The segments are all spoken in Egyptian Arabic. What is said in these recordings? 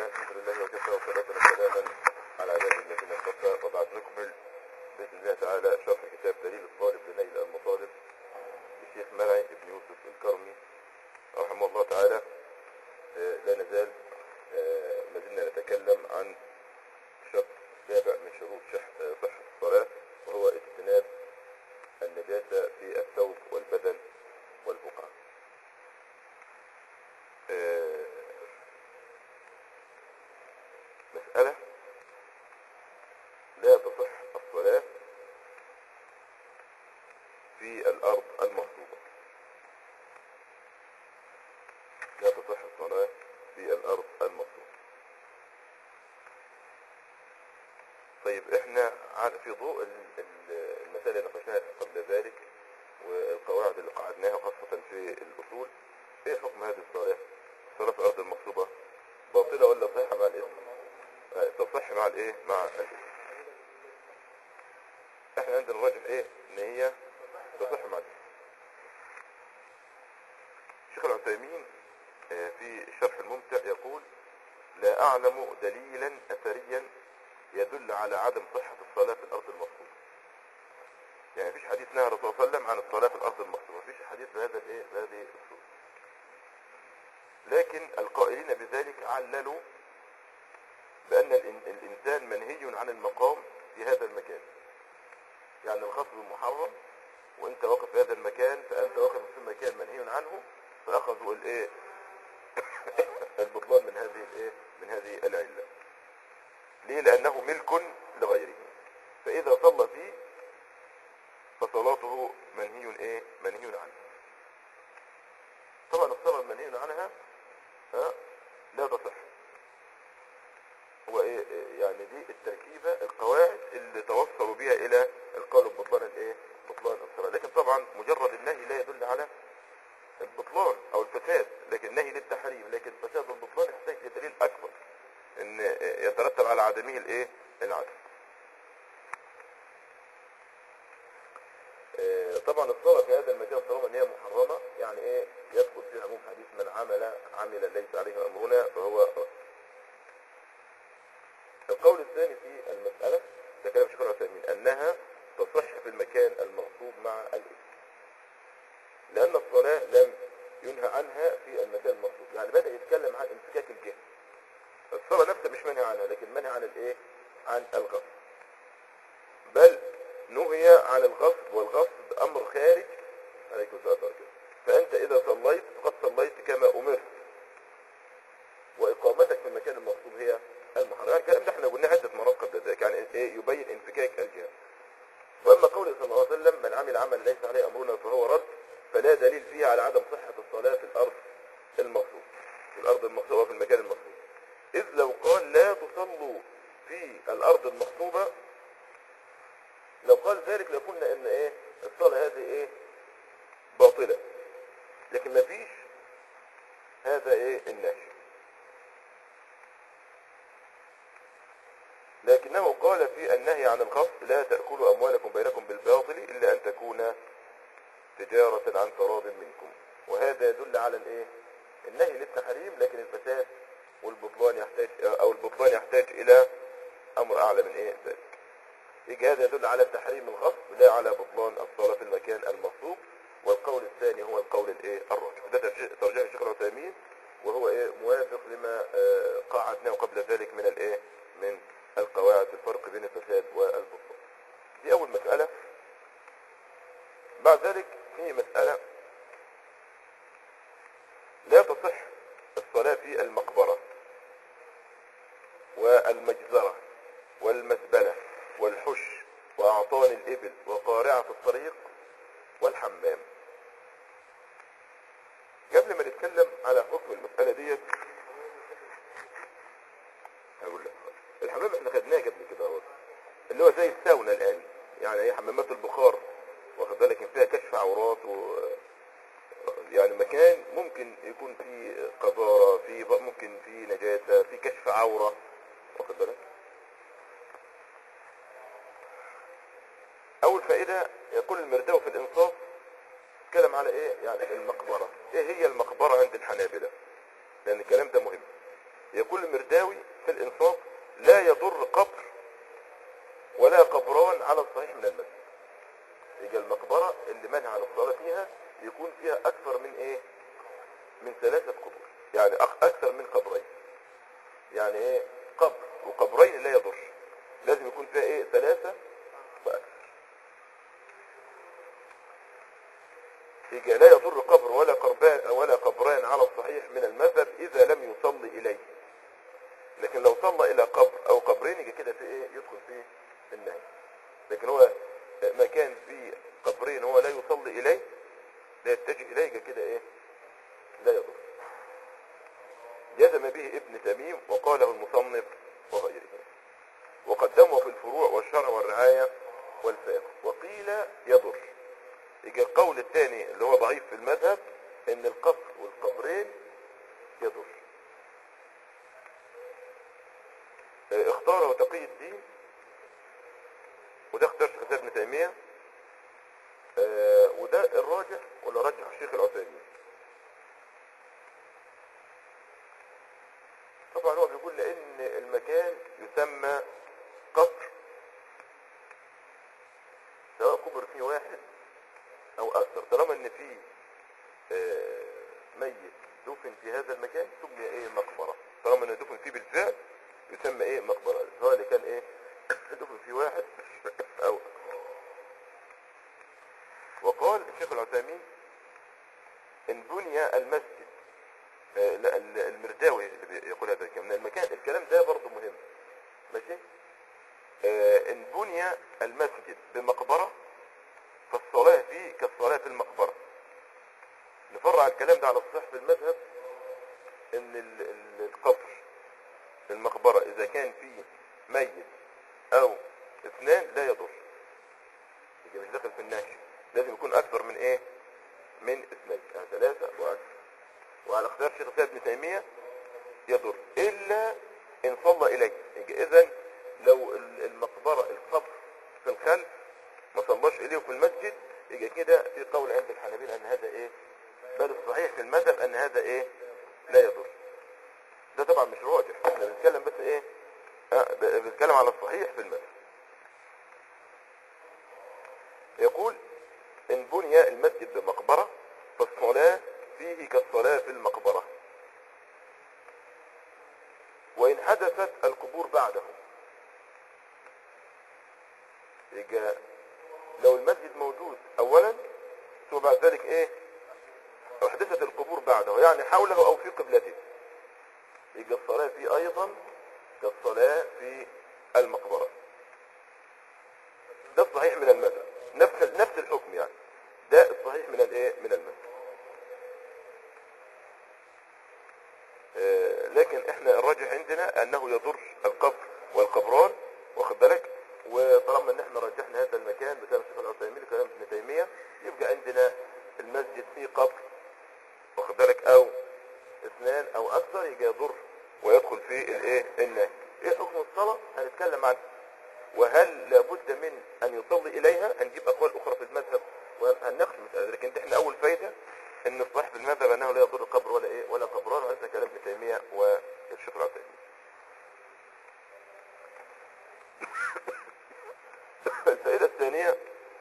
الحمد لله وكفى وصلاة وسلاما على عباد الذين اصطفى وبعد نكمل بإذن الله تعالى شرح كتاب دليل الطالب لنيل المطالب للشيخ مرعي بن يوسف الكرمي رحمه الله تعالى آه، لا نزال آه، ما زلنا نتكلم عن شرط سابع من شروط شح- آه، صحة الصلاة وهو اجتناب النجاسة في الثوب والبدن والبقعة آه، مسألة لا تصح الصلاة في الأرض المغصوبة لا تصح الصلاة في الأرض المغصوبة طيب احنا على- في ضوء ال- ال- المسائل اللي ناقشناها قبل ذلك والقواعد اللي قعدناها خاصة في الأصول ايه حكم هذه الصلاة؟ الصلاة في الأرض المغصوبة باطلة ولا صحيحة مع الاسم؟ آه، تصح مع الايه؟ مع الاسم احنا عندنا الراجح ايه؟ ان هي تصح مع الاسم الشيخ العثيمين آه، في الشرح الممتع يقول لا أعلم دليلا أثريا يدل على عدم صحة الصلاة في الأرض المغصوبة يعني مفيش حديث نهى الرسول صلى الله عليه وسلم عن الصلاة في الأرض المغصوبة مفيش حديث بهذا الإيه بهذه الصورة لكن القائلين بذلك عللوا بأن الإن- الإنسان منهي عن المقام في هذا المكان يعني الخصب محرم وانت واقف في هذا المكان فانت واقف في مكان منهي عنه فاخذوا الايه البطلان من هذه الايه من هذه العله ليه لانه ملك لغيره فاذا صلى فيه فصلاته منهي ايه منهي عنه طبعا الصلاه المنهي عنها ها لا تصح هو ايه إيه يعني دي التركيبة القواعد اللي توصلوا بها الى القول ببطلان الايه بطلان الصلاة لكن طبعا مجرد النهي لا يدل على البطلان او الفساد لكن نهي للتحريم لكن فساد البطلان يحتاج لدليل اكبر ان يترتب على عدمه الايه العدم آه، طبعا الصلاة في هذا المكان طالما ان هي محرمة يعني ايه يدخل في عموم حديث من عمل عمل ليس عليه امرنا فهو رد القول الثاني في المسألة ده كلام شيخ العثيمين أنها تصح في المكان المغصوب مع الإثم لأن الصلاة لم ينهى عنها في المكان المغصوب يعني بدأ يتكلم عن انفكاك الجهة الصلاة نفسها مش منهي عنها لكن منهي عن الإيه؟ عن الغصب بل نهي عن الغصب والغصب أمر خارج عليكم السلام ورحمة الله. فأنت إذا صليت فقد صليت كما أمرت واقامتك في المكان المغصوب هي المحرم يعني الكلام ده احنا قلناه عده مرات قبل ذلك يعني ايه يبين انفكاك الجهه واما قوله صلى الله عليه وسلم من عمل عمل ليس عليه امرنا فهو رد فلا دليل فيه على عدم صحه الصلاه في الارض المغصوب في الارض المغصوبه في المكان المغصوب اذ لو قال لا تصلوا في الارض المغصوبه لو قال ذلك لقلنا ان ايه الصلاه هذه ايه باطله لكن ما فيش هذا ايه النهي لكنه قال في النهي عن الغصب لا تأكلوا أموالكم بينكم بالباطل إلا أن تكون تجارة عن تراض منكم وهذا يدل على الايه النهي للتحريم لكن الفساد والبطلان يحتاج أو البطلان يحتاج إلى أمر أعلى من إيه ذلك يجي هذا يدل على تحريم الغصب لا على بطلان الصلاة في المكان المغصوب والقول الثاني هو القول الايه الراجح ده ترجيح ترجيح الشيخ العثيمين وهو ايه موافق لما آه، قاعدناه قبل ذلك من الايه من القواعد في الفرق بين الفساد والبطلان دي اول مسألة بعد ذلك في مسألة لا تصح الصلاة في المقبرة والمجزرة والمزبلة والحش وأعطان الإبل وقارعة الطريق والحمام قبل ما نتكلم على حكم المسألة ديت هقول لك الحمام احنا خدناه قبل كده اهو اللي هو زي الساونا الآن يعني هي حمامات البخار واخد بالك فيها كشف عورات و يعني مكان ممكن يكون فيه قذارة فيه ممكن فيه نجاسة فيه كشف عورة واخد بالك أول فائدة يقول المرداوي في الإنصاف اتكلم على إيه يعني المقبرة إيه هي المقبرة عند الحنابلة لأن الكلام ده مهم يقول المرداوي في الإنصاف لا يضر قبر ولا قبران على الصحيح من المسجد يبقى المقبرة اللي منع عن الصلاة فيها يكون فيها أكثر من إيه؟ من ثلاثة قبور يعني أك- أكثر من قبرين يعني إيه؟ قبر وقبرين لا يضر لازم يكون فيها إيه؟ ثلاثة وأكثر يبقى لا يضر قبر ولا قربان ولا قبران على الصحيح من المذهب إذا لم يصلي إليه لكن لو صلى إلى قبر أو قبرين يبقى كده في إيه؟ يدخل فيه النهي لكن هو مكان فيه قبرين هو لا يصلي إليه لا يتجه إليه يبقى كده إيه لا يضر جزم به ابن تميم وقاله المصنف وغيره وقدمه في الفروع والشرع والرعاية والفقه وقيل يضر يجي القول الثاني اللي هو ضعيف في المذهب ان القبر والقبرين يضر اه، اختاره تقي الدين وده اختار شيخ الإسلام ابن تيمية اه، وده الراجح ولا رجح الشيخ العثيمين طبعا هو بيقول لان المكان يسمى قبر سواء قبر فيه واحد او اكثر طالما ان في آه، ميت دفن في هذا المكان سمي ايه مقبرة طالما انه دفن فيه بالفعل يسمى ايه مقبرة سواء اللي كان ايه دفن فيه واحد او وقال الشيخ العثيمين ان بني المسجد آه، لا ال- المرداوي اللي بي- يقول هذا الكلام من المكان الكلام ده برضه مهم ماشي آه، ان بني المسجد بمقبرة فالصلاة فيه كالصلاة في المقبرة نفرع الكلام ده على الصح في المذهب ان ال- ال- القبر في المقبرة اذا كان فيه ميت او اثنان لا يضر يبقى مش داخل في النهي لازم يكون اكثر من ايه من اثنين يعني ثلاثة واكثر وعلى اختيار شيخ الاسلام ابن تيمية يضر الا ان صلى اليه يبقى اذا لو ال- المقبرة القبر في الخلف ما صلاش اليه في المسجد يبقى كده في قول عند الحنابلة ان هذا ايه بل الصحيح في المذهب ان هذا ايه لا يضر ده طبعا مش راجح احنا بنتكلم بس ايه آه، ب- بنتكلم على الصحيح في المذهب يقول ان بني المسجد بمقبرة فالصلاة فيه كالصلاة في المقبرة وإن حدثت القبور بعده يبقى لو المسجد موجود أولا ثم بعد ذلك إيه أحدثت القبور بعده يعني حوله أو في قبلته يبقى الصلاة فيه أيضا كالصلاة في المقبرة ده الصحيح من المذهب نفس نفس الحكم يعني ده الصحيح من الايه من المذهب آه، لكن احنا الراجح عندنا انه يضر القبر والقبران واخد بالك وطالما ان احنا رجحنا هذا المكان بكلام الشيخ العثيمين وكلام ابن تيميه يبقى عندنا المسجد فيه قبر واخد بالك او اثنان او اكثر يبقى يضر ويدخل في الايه النهي ايه حكم الصلاه هنتكلم عنه وهل لابد من ان يصلي اليها هنجيب اقوال اخرى في المذهب وهنناقش المساله لكن احنا اول فايده ان الصحيح في المذهب انه لا يضر قبر ولا ايه ولا قبران وهذا كلام ابن تيميه والشيخ العثيمين الفائده الثانيه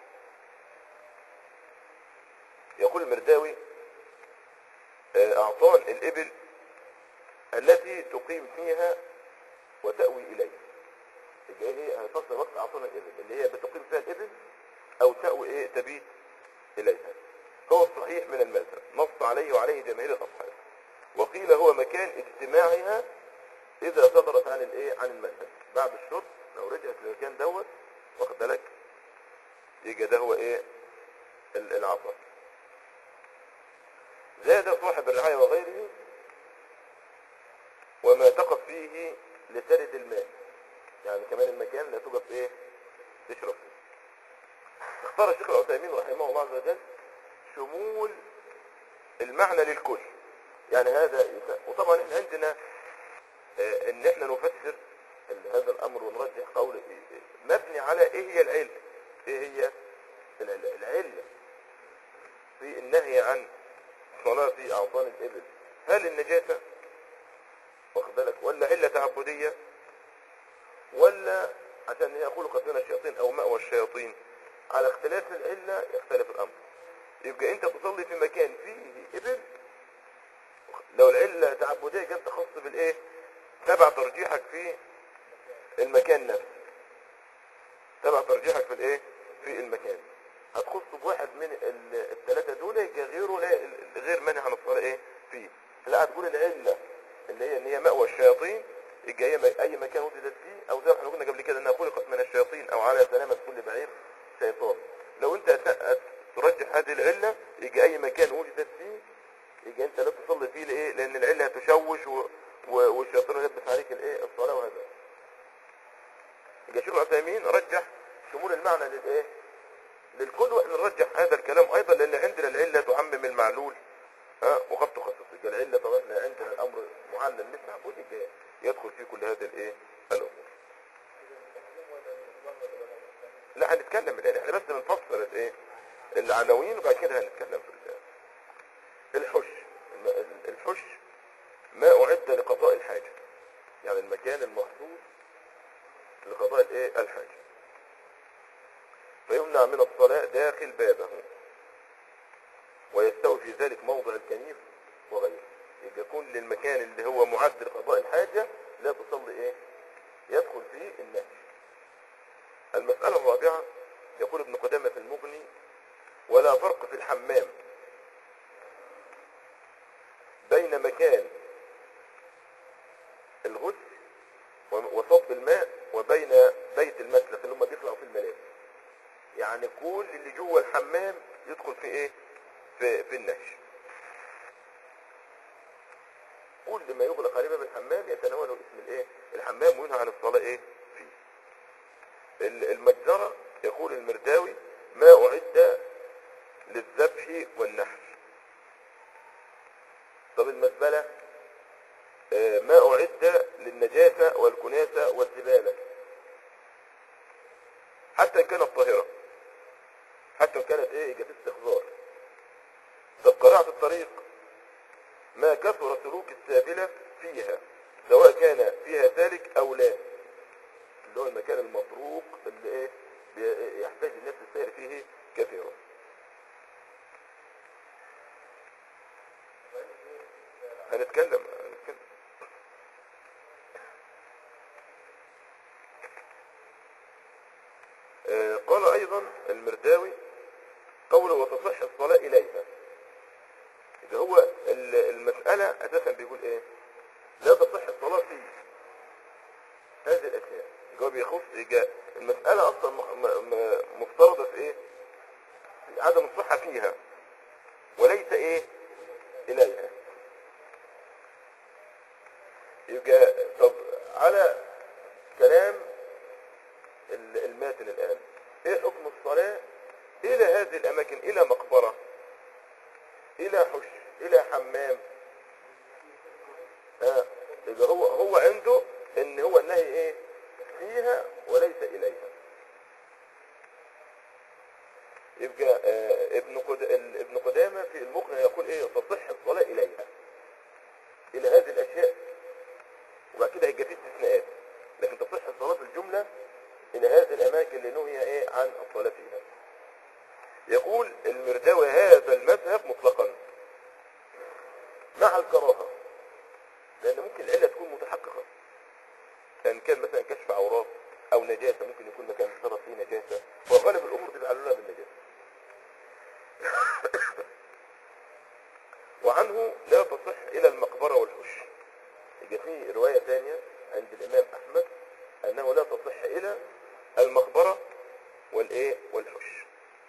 يقول المرداوي آه، اعطان الابل التي تقيم فيها وتأوي اليه يبقى ايه هيفصل وقت اعطانا الابل اللي هي بتقيم فيها الابل او تأوي ايه تبيت اليها هو الصحيح من المذهب نص عليه وعليه جماهير الاصحاب وقيل هو مكان اجتماعها اذا صدرت عن الايه عن المذهب بعد الشرط لو رجعت للمكان دوت واخد بالك يبقى ده هو ايه ال- العطاء زاد صاحب الرعاية وغيره وما تقف فيه لترد الماء يعني كمان المكان لا توقف ايه تشرب فيه اختار الشيخ العثيمين رحمه الله عز وجل شمول المعنى للكل يعني هذا يس- وطبعا احنا عندنا آه، ان احنا نفسر ال- هذا الامر ونرجح قول إيه- إيه، مبني على ايه هي العلة ايه هي العلة العلة في النهي عن صلاة في اعطان الابل هل النجاسة واخد بالك ولا علة تعبدية ولا عشان هي خلقت من الشياطين او مأوى الشياطين على اختلاف العلة يختلف الامر يبقى انت تصلي في مكان فيه ابل لو العلة تعبدية كانت تخص بالايه تبع ترجيحك في المكان نفسه تبع ترجيحك في الايه في المكان هتخص بواحد من ال- الثلاثة دول يبقى غيره لا غير مانع عن الصلاة ايه فيه لا هتقول العلة اللي هي ان هي مأوى الشياطين يبقى هي م- اي مكان وجدت فيه او زي ما احنا قلنا قبل كده انها خلقت من الشياطين او على سلامة كل بعير شيطان لو انت هت- ترجح هذه العلة يبقى اي مكان وجدت فيه يبقى انت لا تصلي فيه لايه لان العلة هتشوش و... و... والشيطان يلبس عليك الايه الصلاة وهذا يبقى شيخ العثيمين رجح شمول المعنى للايه للكل واحنا نرجح هذا الكلام ايضا لان عندنا العله تعمم المعلول ها وقد تخصص يبقى العله طبعا احنا عندنا الامر معلم مش معقول يبقى يدخل فيه كل هذه الايه الامور لا هنتكلم الان احنا بس بنفسر الايه العناوين وبعد كده هنتكلم في الآن. الحش الم- الحش ما اعد لقضاء الحاجه يعني المكان المخصوص لقضاء الايه الحاجه فيمنع من الصلاة داخل بابه ويستوي في ذلك موضع الكنيف وغيره يبقى يكون للمكان اللي هو معد لقضاء الحاجة لا تصلي ايه يدخل فيه النهي المسألة الرابعة يقول ابن قدامة في المغني ولا فرق في الحمام بين مكان الغسل وصب الماء وبين بيت المسلخ اللي هم بيطلعوا في الملابس يعني كل اللي جوه الحمام يدخل في ايه في في النهش كل ما يغلق عليه باب الحمام يتناوله اسم الايه الحمام وينهى عن الصلاه ايه فيه ال- المجزره يقول المرداوي ما اعد للذبح والنحر طب المزبله آه، ما اعد للنجاسه والكناسه والزباله حتى ان كانت طاهره حتى ان كانت ايه جت استخضار طب قراءة الطريق ما كثر سلوك السابلة فيها سواء كان فيها سالك او لا اللي هو المكان المطروق اللي ايه بي- يحتاج الناس السير فيه كثيرا هنتكلم هنتكلم آه، قال ايضا المرداوي قوله وتصح الصلاة اليها إذا هو ال- المسألة اساسا بيقول ايه لا تصح الصلاة في هذه الاشياء يبقى بيخص يبقى المسألة اصلا م- م- م- مفترضة في ايه في عدم الصحة فيها وليس ايه اليها يبقى طب على كلام ال- الماتن الآن ايه حكم الصلاة الى هذه الاماكن الى مقبرة الى حش الى حمام ها يبقى هو هو عنده ان هو النهي ايه فيها وليس اليها يبقى آه ابن قد... ال- ابن قدامة في المقنع يقول ايه تصح الصلاة اليها الى هذه الاشياء وبعد كده هيبقى فيه استثناءات لكن تصح الصلاة في الجملة الى هذه الاماكن اللي نهي ايه عن الصلاة فيها يقول المرداوي هذا المذهب مطلقا مع الكراهة لان ممكن العلة تكون متحققة كان كان مثلا كشف عورات او نجاسة ممكن يكون مكان اشترط فيه نجاسة وغالب الامور تبقى علولها بالنجاسة وعنه لا تصح الى المقبرة والحش يجي في رواية ثانية عند الامام احمد انه لا تصح الى المقبرة والايه والحش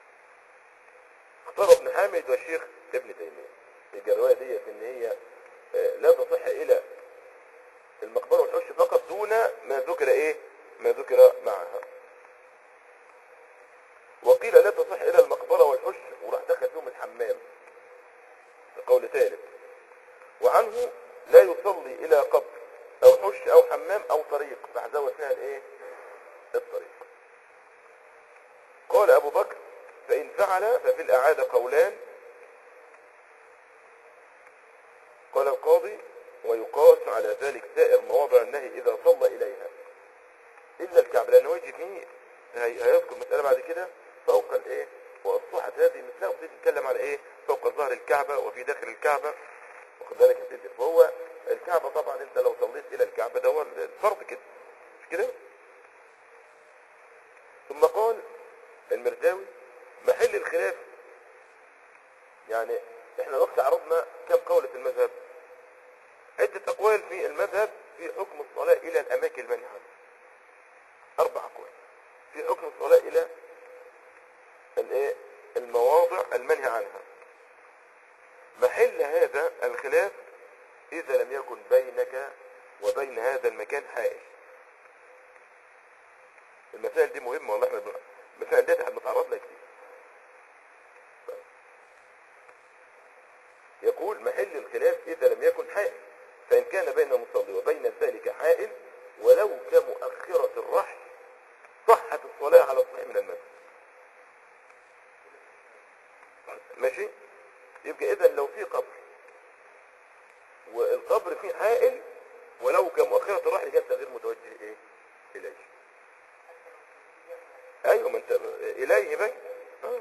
اختار ابن حامد والشيخ ابن تيمية يبقى الرواية دي ان هي آه، لا تصح الى المقبرة والحش فقط دون ما ذكر ايه ما ذكر معها وقيل لا تصح الى المقبرة والحش وراح دخل فيهم الحمام في قول ثالث وعنه لا يصلي الى قبر او حش او حمام او طريق فهزود فيها الايه الطريق قال ابو بكر فان فعل ففي الاعادة قولان قال القاضي ويقاس على ذلك سائر مواضع النهي إذا صلى إليها إلا الكعبة لأنه يجي فيه هي- هيذكر مسألة بعد كده فوق الإيه والصحة هذه مثلها وبتيجي تتكلم على إيه فوق ظهر الكعبة وفي داخل الكعبة واخد بالك يا سيدي فهو الكعبة طبعا أنت لو صليت إلى الكعبة ده هو الفرض كده مش كده ثم قال المرزاوي محل الخلاف يعني احنا وقت عرضنا كم قول في المذهب عدة أقوال في المذهب في حكم الصلاة إلى الأماكن المنهي عنها أربع أقوال في حكم الصلاة إلى الإيه؟ المواضع المنهي عنها محل هذا الخلاف إذا لم يكن بينك وبين هذا المكان حائل المسائل دي مهمة والله احنا بن- المسائل دي احنا بنتعرض لها كتير يقول محل الخلاف إذا لم يكن حائل فإن كان بين المصلي وبين ذلك حائل ولو كمؤخرة الرحل صحت الصلاة على الصحيح من المسجد ماشي يبقى إذا لو في قبر والقبر فيه حائل ولو كمؤخرة الرحل كانت غير متوجه إيه إليه أيوة ما أنت إليه بقى آه.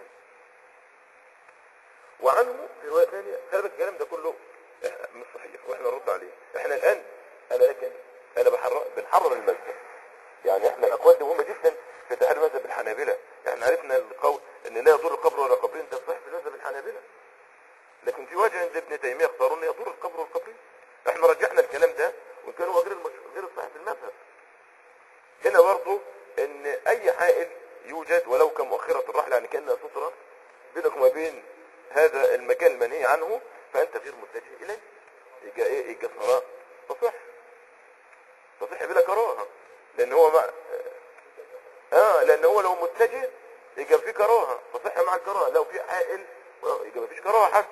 وعنه في رواية ثانية خلي بالك الكلام ده كله إحنا مش صحيح واحنا نرد عليه احنا الآن انا لكن انا بحرر بنحرر المذهب يعني احنا الاقوال دي مهمة جدا في تحرير مذهب الحنابلة احنا عرفنا القول ان لا يضر القبر ولا قبرين ده صحيح في مذهب الحنابلة لكن في وجه عند ابن تيمية اختاروا ان يضر القبر والقبرين احنا رجحنا الكلام ده وان كان هو غير المش... غير الصحيح في المذهب هنا برضه ان اي حائل يوجد ولو كمؤخرة الرحل يعني كأنها سترة بينك وما بين هذا المكان المنهي عنه فانت غير متجه اليه يجي ايه يجي الصلاة تصح تصح بلا كراهة لان هو ما اه لان هو لو متجه يبقى في كراهة تصح مع الكراهة لو في حائل يبقى مفيش كراهة حتى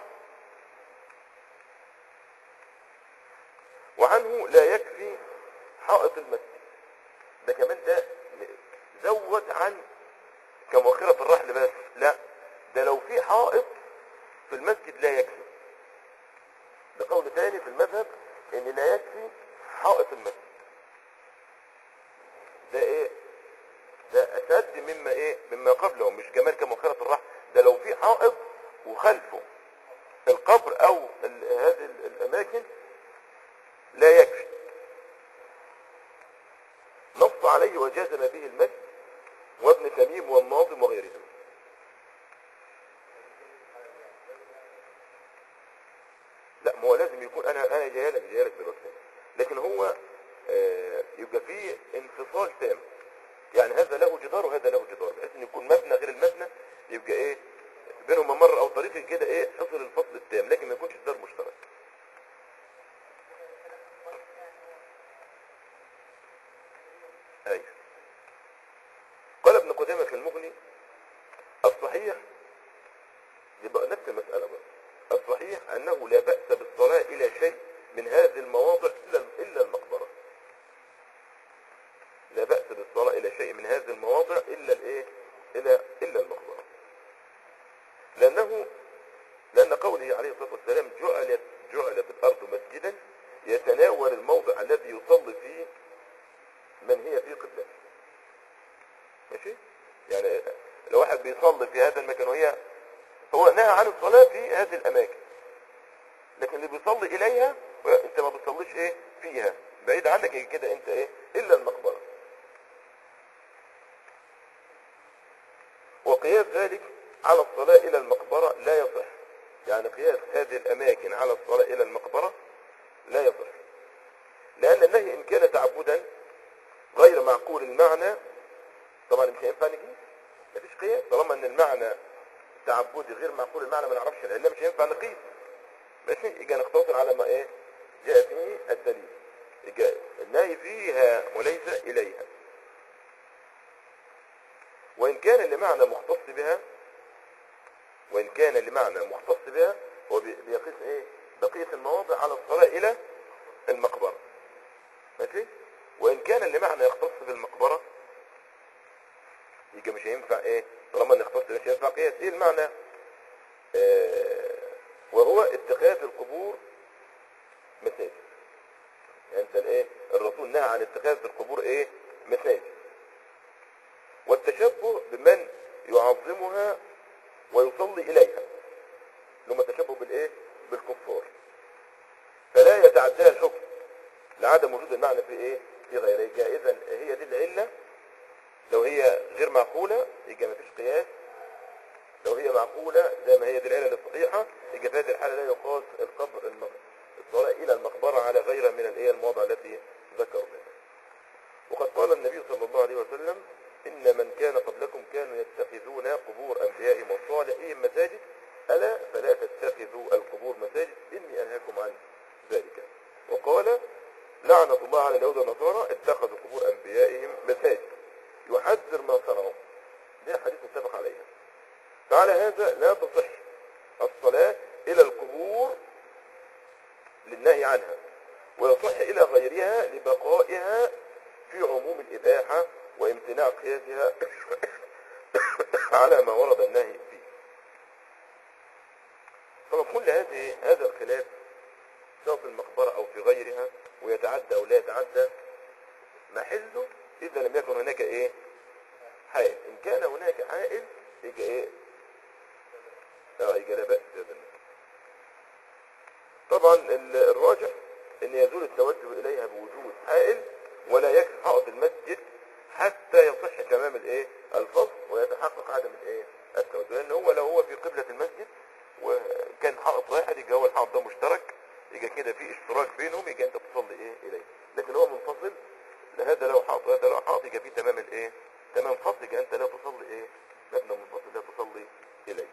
وعنه لا يكفي حائط المسجد ده كمان ده زود عن كمؤخرة الرحل بس لا ده لو في حائط في المسجد لا يكفي ده قول ثاني في المذهب ان لا يكفي حائط المسجد ده ايه ده اشد مما ايه مما قبله مش كمان كمؤخرة الرحل ده لو في حائط وخلفه القبر او ال- هذه ال- الاماكن لا يكفي نص عليه وجازم به المسجد وابن تميم والناظم وغيرهم لا ما هو لازم يكون انا انا جاي لك جاي لك دلوقتي لكن هو آه يبقى فيه انفصال تام يعني هذا له جدار وهذا له جدار بحيث ان يكون مبنى غير المبنى يبقى ايه بينهم ممر او طريق كده ايه حصل الفصل التام لكن ما يكونش جدار مشترك ايوه قال ابن قدامة في المغني الصحيح يبقى نفس المسألة بقى الصحيح أنه لا بأس بالصلاة إلى شيء من هذه المواضع إلا إلا المقبرة لا بأس بالصلاة إلى شيء من هذه المواضع إلا الإيه إلا إلا المقبرة لأنه لأن قوله عليه الصلاة والسلام جعلت جعلت الأرض مسجدا يتناول الموضع الذي يصلي فيه من هي في قبلته ماشي يعني لو واحد بيصلي في هذا المكان وهي هو نهى عن الصلاة في هذه الأماكن لكن اللي بيصلي إليها أنت ما بتصليش إيه فيها بعيد عنك كده أنت إيه إلا المقبرة وقياس ذلك على الصلاة إلى المقبرة لا يصح يعني قياس هذه الأماكن على الصلاة إلى المقبرة لا يصح لأن النهي إن كان تعبدا غير معقول المعنى طبعا مش هينفع نجيب مفيش قياس طالما ان المعنى تعبدي غير معقول المعنى ما نعرفش العله مش هينفع نقيس ماشي يبقى نقتصر على ما ايه جاء فيه الدليل يبقى النهي فيها وليس اليها وان كان لمعنى مختص بها وان كان لمعنى مختص بها هو بي- بيقيس ايه بقيه المواضع على الصلاه الى المقبره ماشي وان كان لمعنى يختص بالمقبره يبقى مش هينفع ايه طالما نختص مش هينفع قياس ايه المعنى آه وهو اتخاذ القبور مساجد النهي عن اتخاذ القبور ايه مساجد والتشبه بمن يعظمها ويصلي اليها لما تشبه بالايه بالكفار فلا يتعداها الحكم لعدم وجود المعنى في ايه في غيره اذا هي دي العله لو هي غير معقوله يبقى ما فيش قياس لو هي معقوله زي ما هي دي العله الصحيحه يبقى في هذه الحاله لا يقاس القبر الم- الصلاه الى المقبره على غيرها من الايه المواضع التي ذكر منها وقد قال النبي صلى الله عليه وسلم إن من كان قبلكم كانوا يتخذون قبور أنبيائهم وصالحين مساجد ألا فلا تتخذوا القبور مساجد إني أنهاكم عن ذلك وقال لعنة الله على اليهود والنصارى اتخذوا قبور أنبيائهم مساجد يحذر ما صنعوا ده حديث متفق عليها فعلى هذا لا تصح الصلاة إلى القبور للنهي عنها ويصح إلى غيرها لبقائها في عموم الإباحة وامتناع قياسها على ما ورد النهي فيه طبعا كل هذه هذا الخلاف سواء في المقبرة أو في غيرها ويتعدى أو لا يتعدى محله إذا لم يكن هناك إيه حائل إن كان هناك حائل يبقى إيه اه يبقى لا بأس بهذا النهي. طبعا ال- الراجح ان يزول التوجه اليها بوجود حائل ولا يكفي حائط المسجد حتى يصح تمام الايه الفصل ويتحقق عدم الايه التوجه لان هو لو هو في قبلة المسجد وكان حائط واحد يبقى هو الحائط ده مشترك يبقى كده في اشتراك بينهم يبقى انت تصلي ايه اليه لكن هو منفصل لا هذا له حائط وهذا له حائط يبقى في تمام الايه تمام فصل يبقى انت لا تصلي ايه مبنى منفصل لا تصلي اليه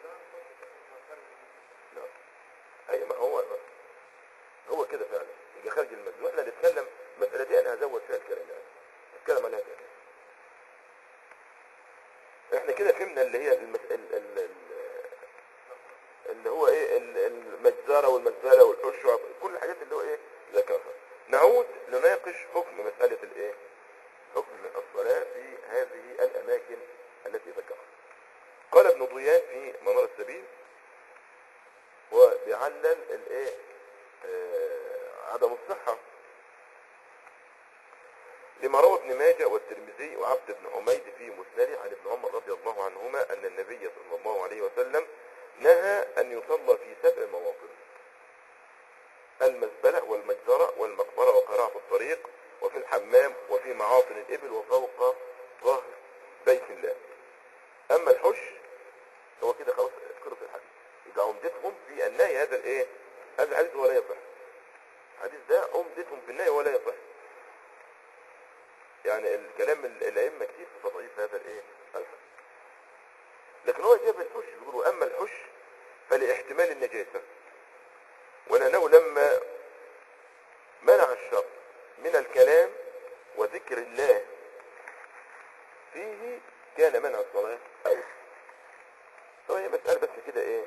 نعم. اي ما هو هو كده فعلا يجي خارج المسجد واحنا نتكلم المسألة دي انا هزود فيها الكلام يعني نتكلم عليها تاني احنا كده فهمنا اللي هي المس... ال... ال... ال... اللي هو ايه ال- المجزرة والمزبلة والحش وع- كل الحاجات اللي هو ايه ذكرها نعود نناقش حكم مسألة الايه حكم الصلاة في هذه الاماكن التي ذكرها قال ابن ضيان في منار السبيل وبيعلل الايه آه، عدم الصحة لما روى ابن ماجه والترمذي وعبد بن حميد في مسنده عن ابن عمر رضي الله عنهما ان النبي صلى الله عليه وسلم نهى ان يصلى في سبع مواطن المزبلة والمجزرة والمقبرة وقراءة الطريق وفي الحمام وفي معاطن الإبل وفوق ظهر بيت الله أما الحش هو كده خلاص خلص الحديث يبقى عمدتهم في النهي هذا الايه هذا الحديث ولا يصح الحديث ده عمدتهم في النهي ولا يصح يعني الكلام ال- الأئمة كتير في تضعيف هذا الايه الحديث لكن هو جاب الحش بيقولوا أما الحش فلاحتمال النجاسة ولأنه لما منع الشر من الكلام وذكر الله فيه كان منع الصلاة أول طبعا هي مسألة بس كده ايه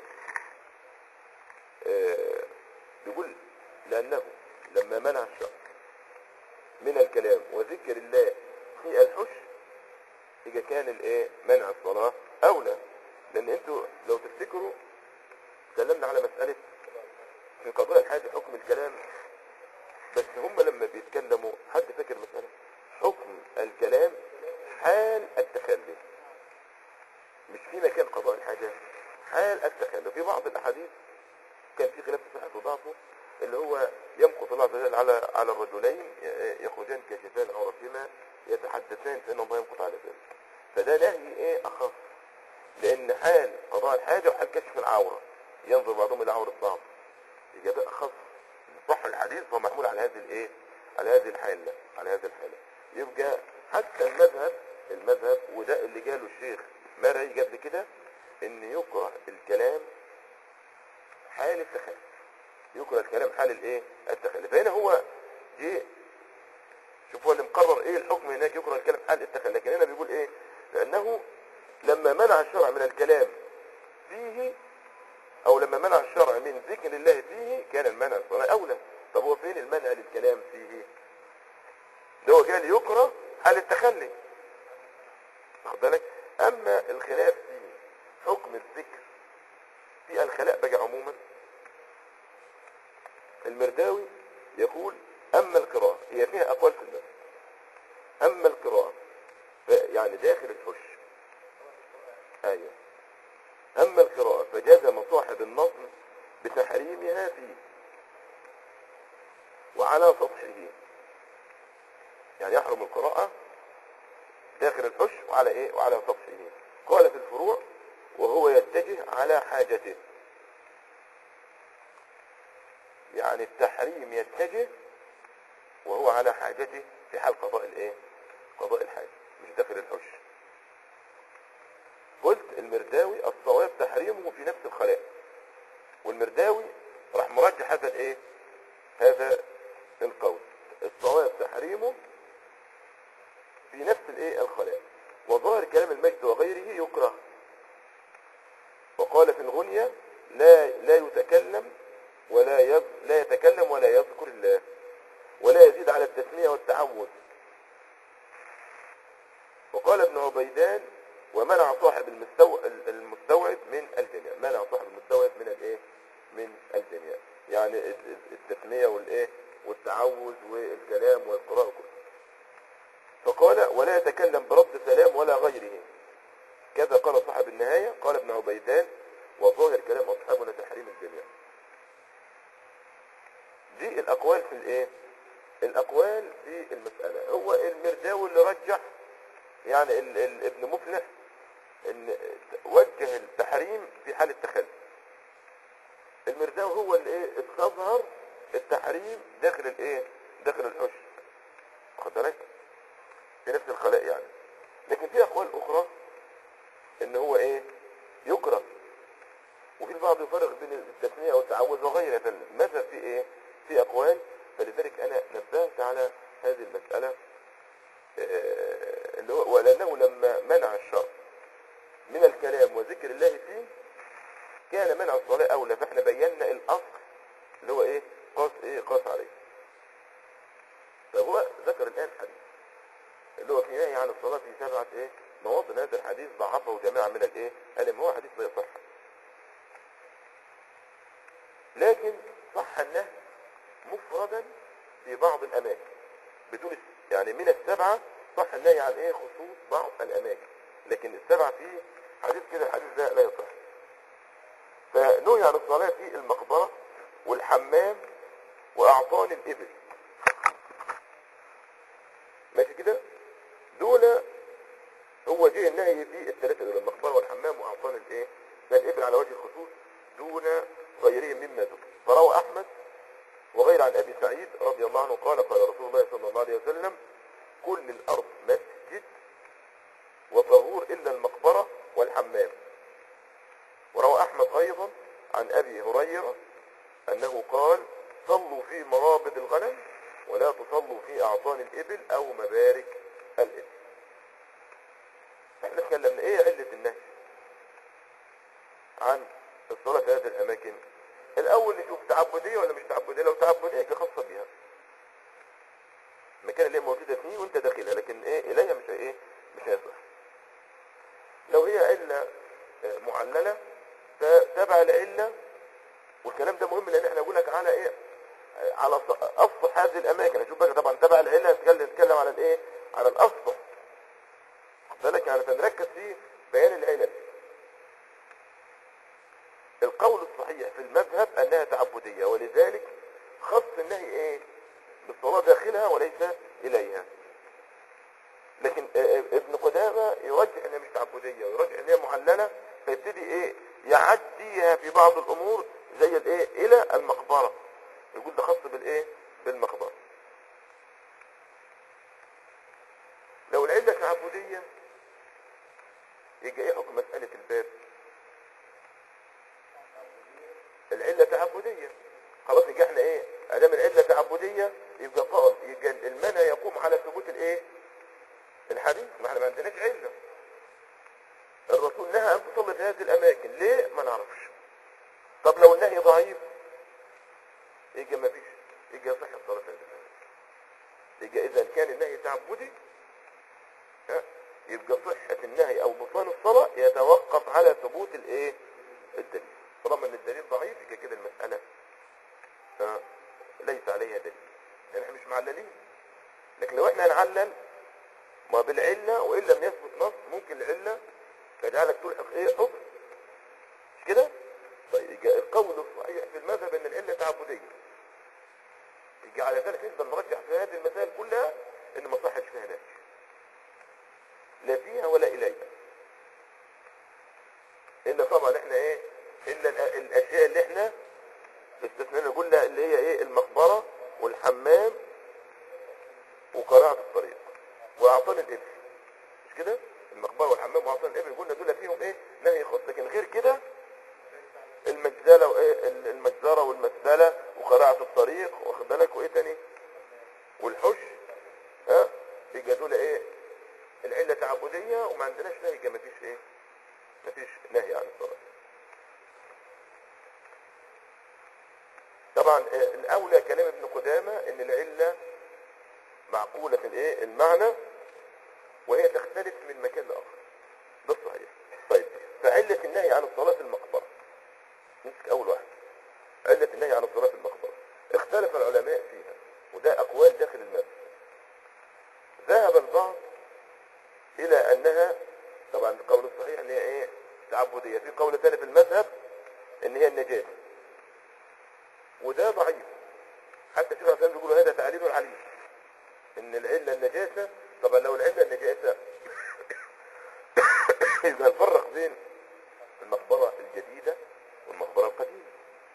آه بيقول لأنه لما منع الشر من الكلام وذكر الله في الحش يبقى كان الايه منع الصلاة أولى لأن انتوا لو تفتكروا تكلمنا على مسألة في قضاء الحاجة حكم الكلام بس هم لما بيتكلموا حد فاكر مسألة حكم الكلام حال التخلي مش في مكان قضاء الحاجة حال التخلي في بعض الأحاديث كان في خلاف في صحته وضعفه اللي هو يمقت الله عز وجل على على الرجلين يخرجان كاشفان عورتهما يتحدثان فإن الله يمقت على ذلك فده نهي ايه أخص لأن حال قضاء الحاجة وحال كشف العورة ينظر بعضهم إلى عورة بعض يبقى ده أخص صح الحديث هو محمول على هذه الايه على هذه الحالة على هذه الحالة يبقى حتى المذهب المذهب وده اللي جاله الشيخ مرعي قبل كده ان يكره الكلام حال التخلف يكره الكلام حال الايه التخلف فهنا هو جه شوف هو اللي مقرر ايه الحكم هناك يكره الكلام حال التخلف لكن هنا بيقول ايه لانه لما منع الشرع من الكلام فيه او لما منع الشرع من ذكر الله فيه كان المنع الصلاة اولى طب هو فين المنع للكلام فيه ده هو جاي ليكره حال التخلي واخد بالك اما الخلاف في حكم الذكر في الخلاء بقى عموما المرداوي يقول اما القراءة هي فيها اقوال في النص اما القراءة ف- يعني داخل الحش ايوه اما القراءة فجزم صاحب النظم بتحريمها فيه وعلى سطحه يعني يحرم القراءة داخل الحش وعلى ايه وعلى سطحه قال في الفروع وهو يتجه على حاجته يعني التحريم يتجه وهو على حاجته في حال قضاء الايه قضاء الحاجة مش داخل الحش قلت المرداوي الصواب تحريمه في نفس الخلاء والمرداوي راح مرجح هذا الايه هذا القول الصواب تحريمه في نفس الايه الخلاء وظاهر كلام المجد وغيره يكره وقال في الغنية لا لا يتكلم ولا يذ... لا يتكلم ولا يذكر الله ولا يزيد على التسمية والتعوذ وقال ابن عبيدان ومنع صاحب المستو... المستوعب من الجميع منع صاحب المستوعب من الايه من الجميع يعني ال- ال- التسمية والايه والتعوذ والكلام والقراءة كله فقال ولا يتكلم برد سلام ولا غيره كذا قال صاحب النهاية قال ابن عبيدان وظاهر كلام أصحابنا تحريم الجميع دي الأقوال في الإيه؟ الأقوال في المسألة هو المرداوي اللي رجح يعني ال ال ابن مفلح ان وجه التحريم في حال التخلي المرداوي هو اللي ايه استظهر التحريم داخل الايه داخل الحش واخد بالك في نفس الخلاء يعني لكن في اقوال اخرى ان هو ايه يكره وفي البعض يفرق بين التثنية والتعوذ وغيرها فالمذهب في ايه في اقوال فلذلك انا نبهت على هذه المسألة آه، اللي هو ولانه لما منع الشرع من الكلام وذكر الله فيه كان منع الصلاة اولى فاحنا بينا الاصل اللي هو ايه قاس ايه قاس عليه فهو ذكر الان حديث اللي هو في نهي عن الصلاة في سبعة ايه مواطن هذا الحديث ضعفه جماعة من الايه قال إن هو حديث لا يصح لكن صح النهي مفردا في بعض الاماكن بدون الس- يعني من السبعة صح النهي عن ايه خصوص بعض الاماكن لكن السبعة فيه حديث كده الحديث ده لا يصح فنهي عن الصلاة في المقبرة والحمام واعطان الابل ماشي كده دول هو جه النهي في الثلاثة دول المقبرة والحمام واعطان الايه ده الابل على وجه الخصوص دون غيرهم مما ذكر فروى احمد وغير عن ابي سعيد رضي الله عنه قال قال رسول الله صلى الله عليه وسلم كل الارض مسجد وطهور الا المقبرة والحمام وروى احمد ايضا عن ابي هريرة انه قال صلوا في مرابض الغنم ولا تصلوا في اعطان الابل او مبارك الابل احنا اتكلمنا ايه علة النهي عن الصلاة في هذه الاماكن الاول نشوف تعبدية ولا مش تعبدية لو تعبدية يبقى خاصة بيها المكان اللي هي موجودة فيه وانت داخلها لكن ايه اليها مش ايه مش هيصح لو هي علة آه، معللة فتبع العلة والكلام ده مهم لان احنا بقول لك على ايه آه، على ص- اسطح هذه الاماكن اشوف بقى طبعا تبع العلة نتكلم نتكلم على الايه على الاسطح خد بالك يعني فنركز في بيان العلل القول الصحيح في المذهب انها تعبدية ولذلك خص النهي ايه بالصلاة داخلها وليس اليها لكن آه، آه، ابن قدامة يرجح انها مش تعبدية ويرجح انها معللة فيبتدي ايه يعديها في بعض الامور زي الايه الى المقبرة يقول ده خاص بالايه بالمقبرة لو العلة تعبدية يبقى ايه حكم مسألة الباب العلة تعبدية خلاص يبقى احنا ايه ادام العلة تعبدية يبقى فقط يبقى المنع يقوم على ثبوت الايه الحديث ما احنا ما عندناش علة الرسول نهى ان تصلي في هذه الاماكن ليه ما نعرفش طب لو النهي ضعيف يبقى ما فيش يبقى يصح الصلاة في هذه الاماكن يبقى اذا كان النهي تعبدي ها، يبقى صحة النهي او بطلان الصلاة يتوقف على ثبوت الايه الدليل طالما ان الدليل ضعيف يبقى كده المسألة ها، ليس عليها دليل لان احنا مش معللين لكن لو احنا هنعلل ما بالعله وان لم يثبت نص ممكن العله تجعلك تلحق ايه حكم مش كده طيب يجي القول الصحيح في المذهب ان العله تعبديه يجي على ذلك نقدر نرجح في هذه المسائل كلها ان ما صحش فيها لا لا فيها ولا اليها الا طبعا احنا ايه الا الأ- الاشياء اللي احنا استثنينا قلنا اللي هي ايه المقبره والحمام وقراءة الطريق واعطان الابل مش كده المقبره والحمام واعطان الابل قلنا دول فيهم ايه نهي خاص لكن غير كده المجزله وايه ال- المجزره والمسدله وقراءة الطريق واخد بالك وايه تاني والحش ها يبقى دول ايه العله تعبديه وما عندناش نهي يبقى مفيش ايه مفيش نهي عن الصلاه طبعا آه، الاولى كلام ابن قدامه ان العله معقوله في الايه المعنى وهي تختلف من مكان لاخر ده الصحيح طيب فعله النهي عن الصلاه في المقبره نمسك اول واحد علة النهي عن الصلاة في المقبرة اختلف العلماء فيها وده أقوال داخل المذهب ذهب البعض إلى أنها طبعا القول الصحيح أن هي إيه تعبدية في قول ثاني في المذهب أن هي النجاسة وده ضعيف حتى شيخ الإسلام بيقولوا هذا تعليل عليه أن العلة النجاسة طبعا لو العلة النجاسة إذا نفرق بين المقبرة الجديدة والمقبرة القديمة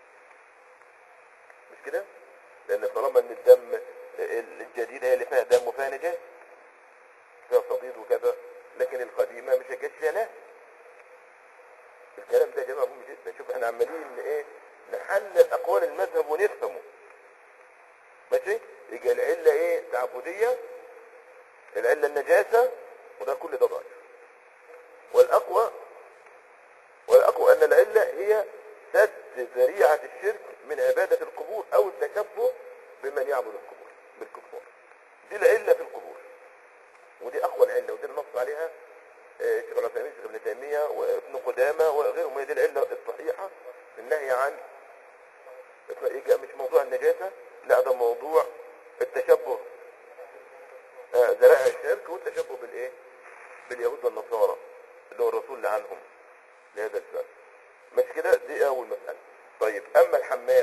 مش كده لان طالما ان الدم الجديدة هي اللي فيها دم وفيها نجاسة فيها صديد وكذا لكن القديمة مش هيجيش فيها لا الكلام ده يا جماعة مهم جدا شوف احنا عمالين ان ايه نحلل اقوال المذهب ونفهمه ماشي يجي العلة ايه تعبدية العلة النجاسة وده كل ده ضعيف والاقوى والأقوى أن العلة هي سد ذريعة الشرك من عبادة القبور أو التشبه بمن يعبد القبور بالكفار دي العلة في القبور ودي أقوى العلة ودي النص عليها آه، شيخ العثيمين شيخ ابن تيمية وابن قدامة وغيرهم هي دي العلة الصحيحة في النهي عن يبقى مش موضوع النجاسة لا ده موضوع التشبه آه، ذرائع الشرك والتشبه بالإيه؟ باليهود والنصارى اللي هو الرسول لعنهم لهذا السبب مش كده دي اول مسألة طيب اما الحمام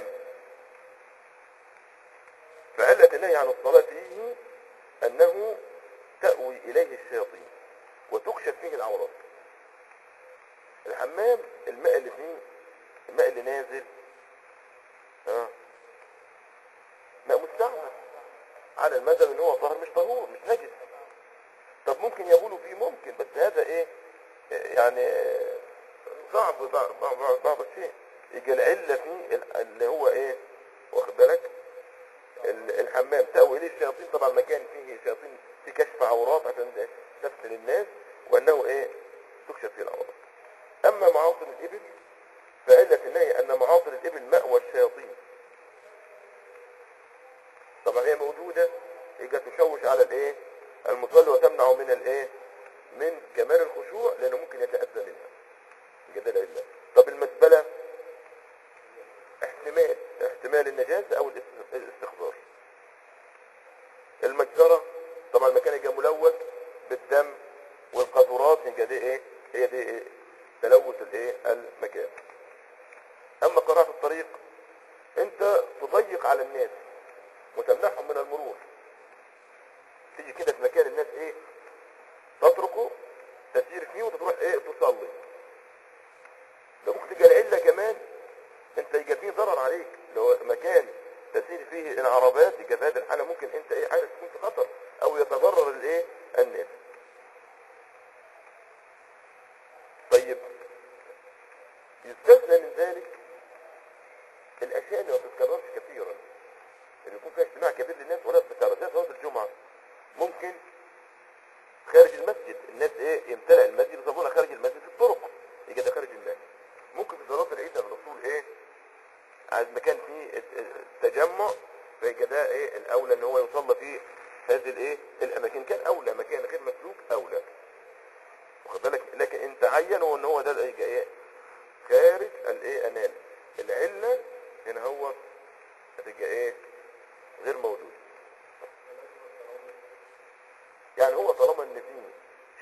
فعلة النهي عن الصلاة فيه انه تأوي اليه الشياطين وتكشف فيه العورات الحمام الماء اللي فيه الماء اللي نازل ها ماء مستعمل على المذهب ان هو طاهر مش طهور مش نجس طب ممكن يقولوا فيه ممكن بس هذا ايه يعني صعب بعض, بعض, بعض الشيء يجي العلة فيه ال- اللي هو ايه واخد بالك ال- الحمام تأوي اليه الشياطين طبعا مكان فيه شياطين في كشف عورات عشان تفتن الناس وانه ايه تكشف فيه العورات اما معاصر الابل فعلة النهي ان معاصر الابل مأوى الشياطين طبعا هي موجودة يجي تشوش على الايه المصلي وتمنعه من الايه من كمال الخشوع لانه ممكن يتأذى منها يبقى ده العلة طب المزبلة احتمال احتمال النجاسة او الاست- الاستخضار المجزرة طبعا المكان يبقى ملوث بالدم والقاذورات يبقى دي ايه هي دي ايه تلوث الايه المكان اما قراءة الطريق انت تضيق على الناس وتمنعهم من المرور تيجي كده في مكان الناس ايه تتركه تسير فيه وتروح ايه تصلي ده ممكن تبقى العله كمان انت يبقى فيه ضرر عليك لو مكان تسير فيه العربات يبقى في هذه الحاله ممكن انت ايه حاجه تكون في خطر او يتضرر الايه الناس طيب يستثنى من ذلك الاشياء اللي ما بتتكررش كثيرا اللي يكون فيها اجتماع كبير للناس ولا بتتكرر زي صلاه الجمعه ممكن خارج المسجد الناس ايه يمتلئ المسجد يصلون خارج المسجد في الطرق يجي ده خارج الناس ممكن في صلاه العيد الرسول ايه عايز مكان فيه التجمع فيجي ده ايه الاولى ان هو يصلى فيه هذه الايه الاماكن كان اولى مكان غير مسلوك اولى واخد بالك لكن انت عينه ان هو ده يجي ايه خارج الايه انال العله هنا هو هتبقى ايه غير موجود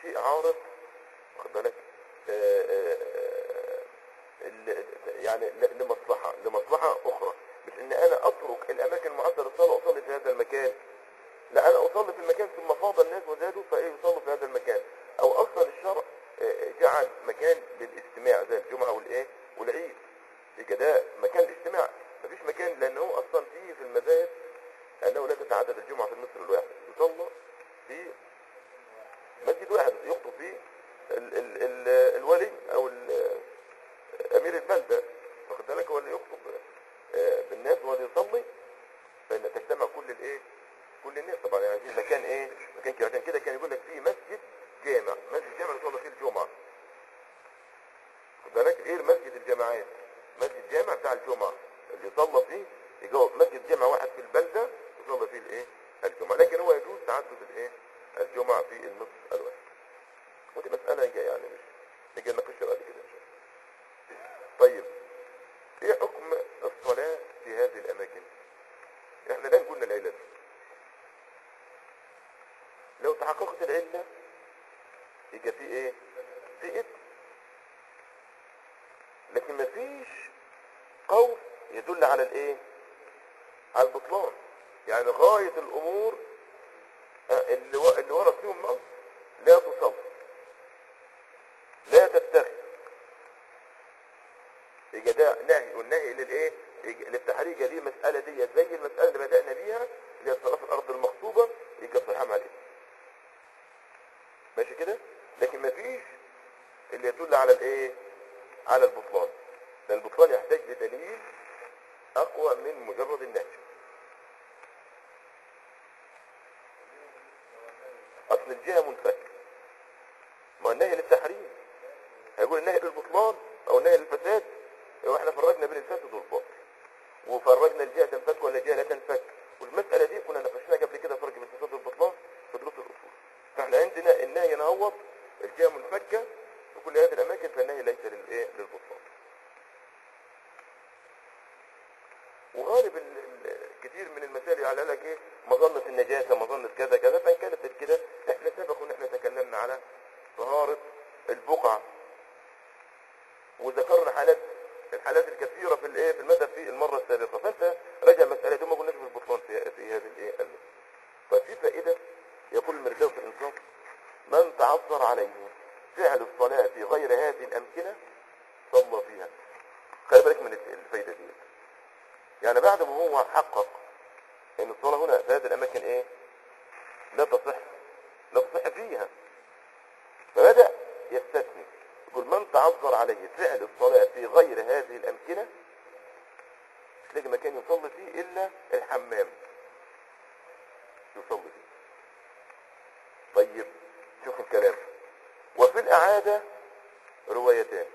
شيء عارض واخد بالك آه، آه، ال- يعني ل- لمصلحة لمصلحة أخرى مش إن أنا أترك الأماكن المعدة للصلاة وأصلي في هذا المكان لا أنا أصلي في المكان ثم فاض الناس وزادوا فإيه يصلوا في هذا المكان أو أصلا الشرع آه، جعل مكان للاجتماع زي الجمعة والإيه والعيد يبقى ده مكان الاجتماع مفيش مكان لأن هو أصلا فيه في المذاهب أنه لا تتعدد الجمعة في المصر الواحد يصلى في مسجد واحد يخطب فيه ال ال ال الولي او ال- امير البلده واخد بالك هو اللي يخطب آه، بالناس وهو اللي يصلي فان تجتمع كل الايه كل الناس طبعا يعني في مكان ايه مكان كده عشان كده كان يقول لك في مسجد جامع مسجد جامع يصلي فيه الجمعه خد بالك غير مسجد الجماعات مسجد جامع بتاع الجمعه اللي يصلى فيه يجوا مسجد جامع واحد في البلده يصلي فيه الايه الجمعه لكن هو يجوز تعدد الايه الجمعه في النصف الواحد ودي مسألة جاية يعني مش نيجي نناقشها بعد كده إن شاء الله. طيب إيه حكم الصلاة في هذه الأماكن؟ إحنا الآن قلنا العلل. لو تحققت العلة يبقى في إيه؟ في إثم. لكن مفيش قول يدل على الإيه؟ على البطلان. يعني غاية الأمور آه، اللي و- اللي ورد فيهم نص لا تصل لا تتخذ يبقى ده نهي والنهي للايه يبقى للتحريج دي المساله دي زي المساله اللي بدانا بيها اللي هي صلاه الارض المخطوبه يبقى الصحام عليه ماشي كده لكن مفيش اللي يدل على الايه على البطلان لان البطلان يحتاج لدليل اقوى من مجرد النهي اصل الجهه منفك ما هو النهي للتحريم هيقول النهي للبطلان او النهي للفساد يبقى احنا فرقنا بين الفاسد والباطل وفرقنا الجهه تنفك ولا الجهه لا تنفك والمساله دي كنا ناقشناها قبل كده فرق بين الفساد والبطلان في دروس الاصول فاحنا عندنا النهي ينهوض الجهه منفكه في كل هذه الاماكن فالنهي ليس للايه للبطلان وغالب ال- ال- كتير من المسائل يعلق لك ايه مظنة النجاسة مظنة كذا كذا فإن كانت كده احنا سبق ان احنا تكلمنا على طهارة البقعة وذكرنا حالات الحالات الكثيرة في الايه في المذهب في المرة السابقة فانت راجع مسألة دي وما قلناش بالبطلان في في هذه الايه المسألة. ففي فائدة يقول المرداوي في الانصاف من تعذر عليه فعل الصلاة في غير هذه الأمكنة صلى فيها خلي بالك من الفائدة دي يعني بعد ما هو حقق ان الصلاة هنا في هذه الاماكن ايه لا تصح لا تصح فيها فبدأ يستثني يقول من تعذر عليه فعل الصلاة في غير هذه الامكنة مش لاقي مكان يصلي فيه الا الحمام يصلي فيه طيب شوف الكلام وفي الاعادة روايتان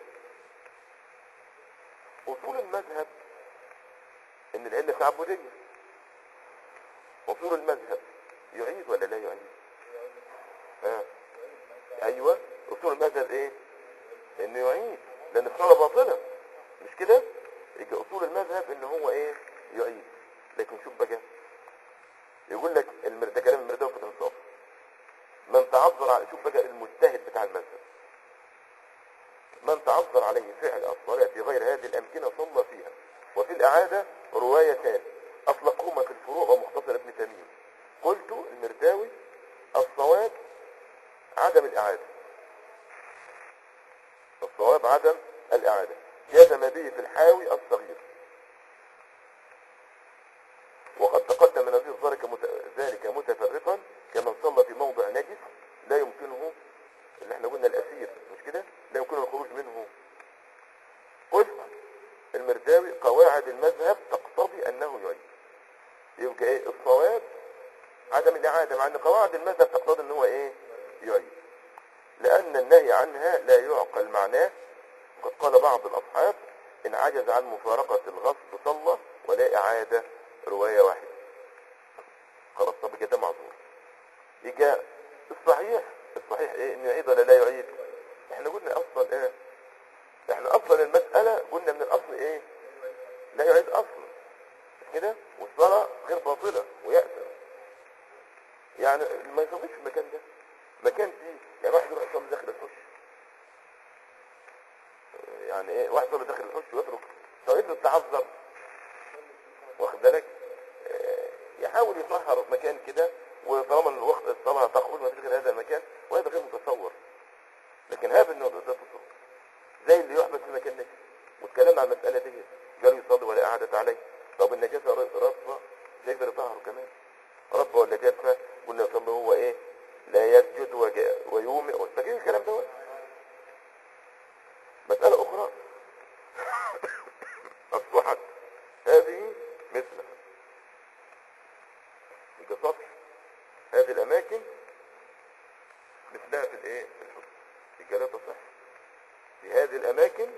اصول المذهب ان العلة تعبدية اصول المذهب يعيد ولا لا يعيد آه. ايوه اصول المذهب ايه انه يعيد لان الصلاة باطلة مش كده يجي اصول المذهب ان هو ايه يعيد لكن شوف بقى يقول لك المر- ده كلام المرداوي في الانصاف من تعذر على شوف بقى المجتهد بتاع المذهب من تعذر عليه فعل الصلاة في غير هذه الأمكنة صلى فيها وفي الإعادة روايتان أطلقهما في الفروع ومختصر ابن تميم قلت المرداوي الصواب عدم الإعادة الصواب عدم الإعادة جزم به في الحاوي الصغير وقد تقدم نظير ذلك مت- ذلك متفرقا كمن صلى في موضع نجس لا يمكنه اللي احنا قلنا الأسير مش كده لا يمكنه الخروج منه قلت المرداوي قواعد المذهب تقتضي أنه يعيد يبقى ايه الصواب عدم الإعادة مع أن قواعد المذهب تقتضي أنه ايه يعيد لأن النهي عنها لا يعقل معناه وقد قال بعض الأصحاب إن عجز عن مفارقة الغصب صلى ولا إعادة رواية واحدة خلاص طب كده معذور يجي الصحيح الصحيح ايه انه يعيد ولا لا يعيد احنا قلنا اصلا ايه احنا اصلا المسألة قلنا من الاصل ايه لا يعيد اصلا مش كده والصلاة غير باطلة ويأثر يعني ما يصليش في المكان ده مكان فيه يعني واحد يروح واحد يصلي داخل الحوش ويترك طريقه التعذر واخد بالك آه، يحاول يطهر مكان كده وطالما الوقت الصلاه تخرج ما فيش غير هذا المكان وهذا غير متصور لكن هذا النوع ده تصور زي اللي يحبس في مكان نجس واتكلمنا عن المساله دي قال يصلي ولا اعاده عليه طب النجاسه رطبه لا يقدر يطهر كمان رطبه ولا جافه قلنا يصلي هو ايه لا يسجد وج- ويومئ فاكرين الكلام دوت مساله اخرى اصبحت هذه مثلها يبقى سطح هذه الاماكن مثلها في الايه في الحكم يبقى لا تصح في هذه الاماكن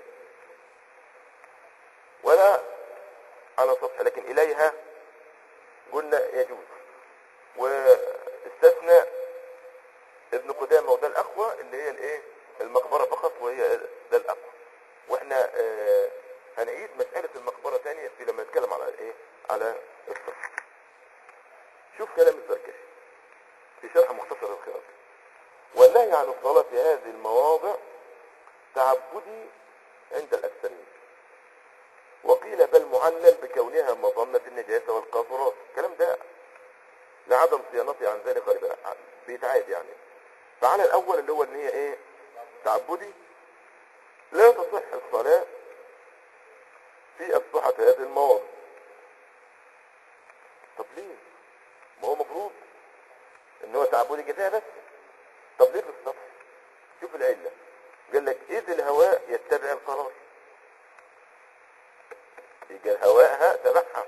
ولا على سطح لكن اليها قلنا يجوز واستثنى ابن قدامه وده الاقوى اللي هي الايه المقبره فقط وهي ده الاقوى واحنا آه هنعيد مساله المقبره ثانيه في لما نتكلم على الايه على السطح شوف كلام الزركشي في شرح مختصر الخلاف والنهي عن الصلاة في هذه المواضع تعبدي عند الأكثرين وقيل بل معلل بكونها مظنة النجاسة والقاذورات الكلام ده لعدم صيانتها عن ذلك غالبا بيتعاد يعني فعلى الأول اللي هو ان هي ايه تعبدي لا تصح الصلاة في أسطحة هذه المواضع طب ليه ما هو مفروض ان هو تعبدي كفايه بس طب ليه في السطح شوف العله قال لك اذ الهواء يتبع القرار يبقى هواءها تبعها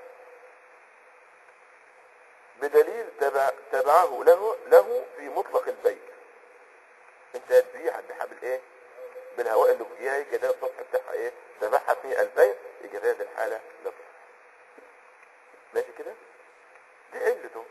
بدليل تبع تبعه له له في مطلق البيت انت تبيع بحبل ايه بالهواء اللي فيها يبقى ده السطح بتاعها ايه تبعها في البيت يبقى في هذه الحاله لا تصح ماشي كده دي علته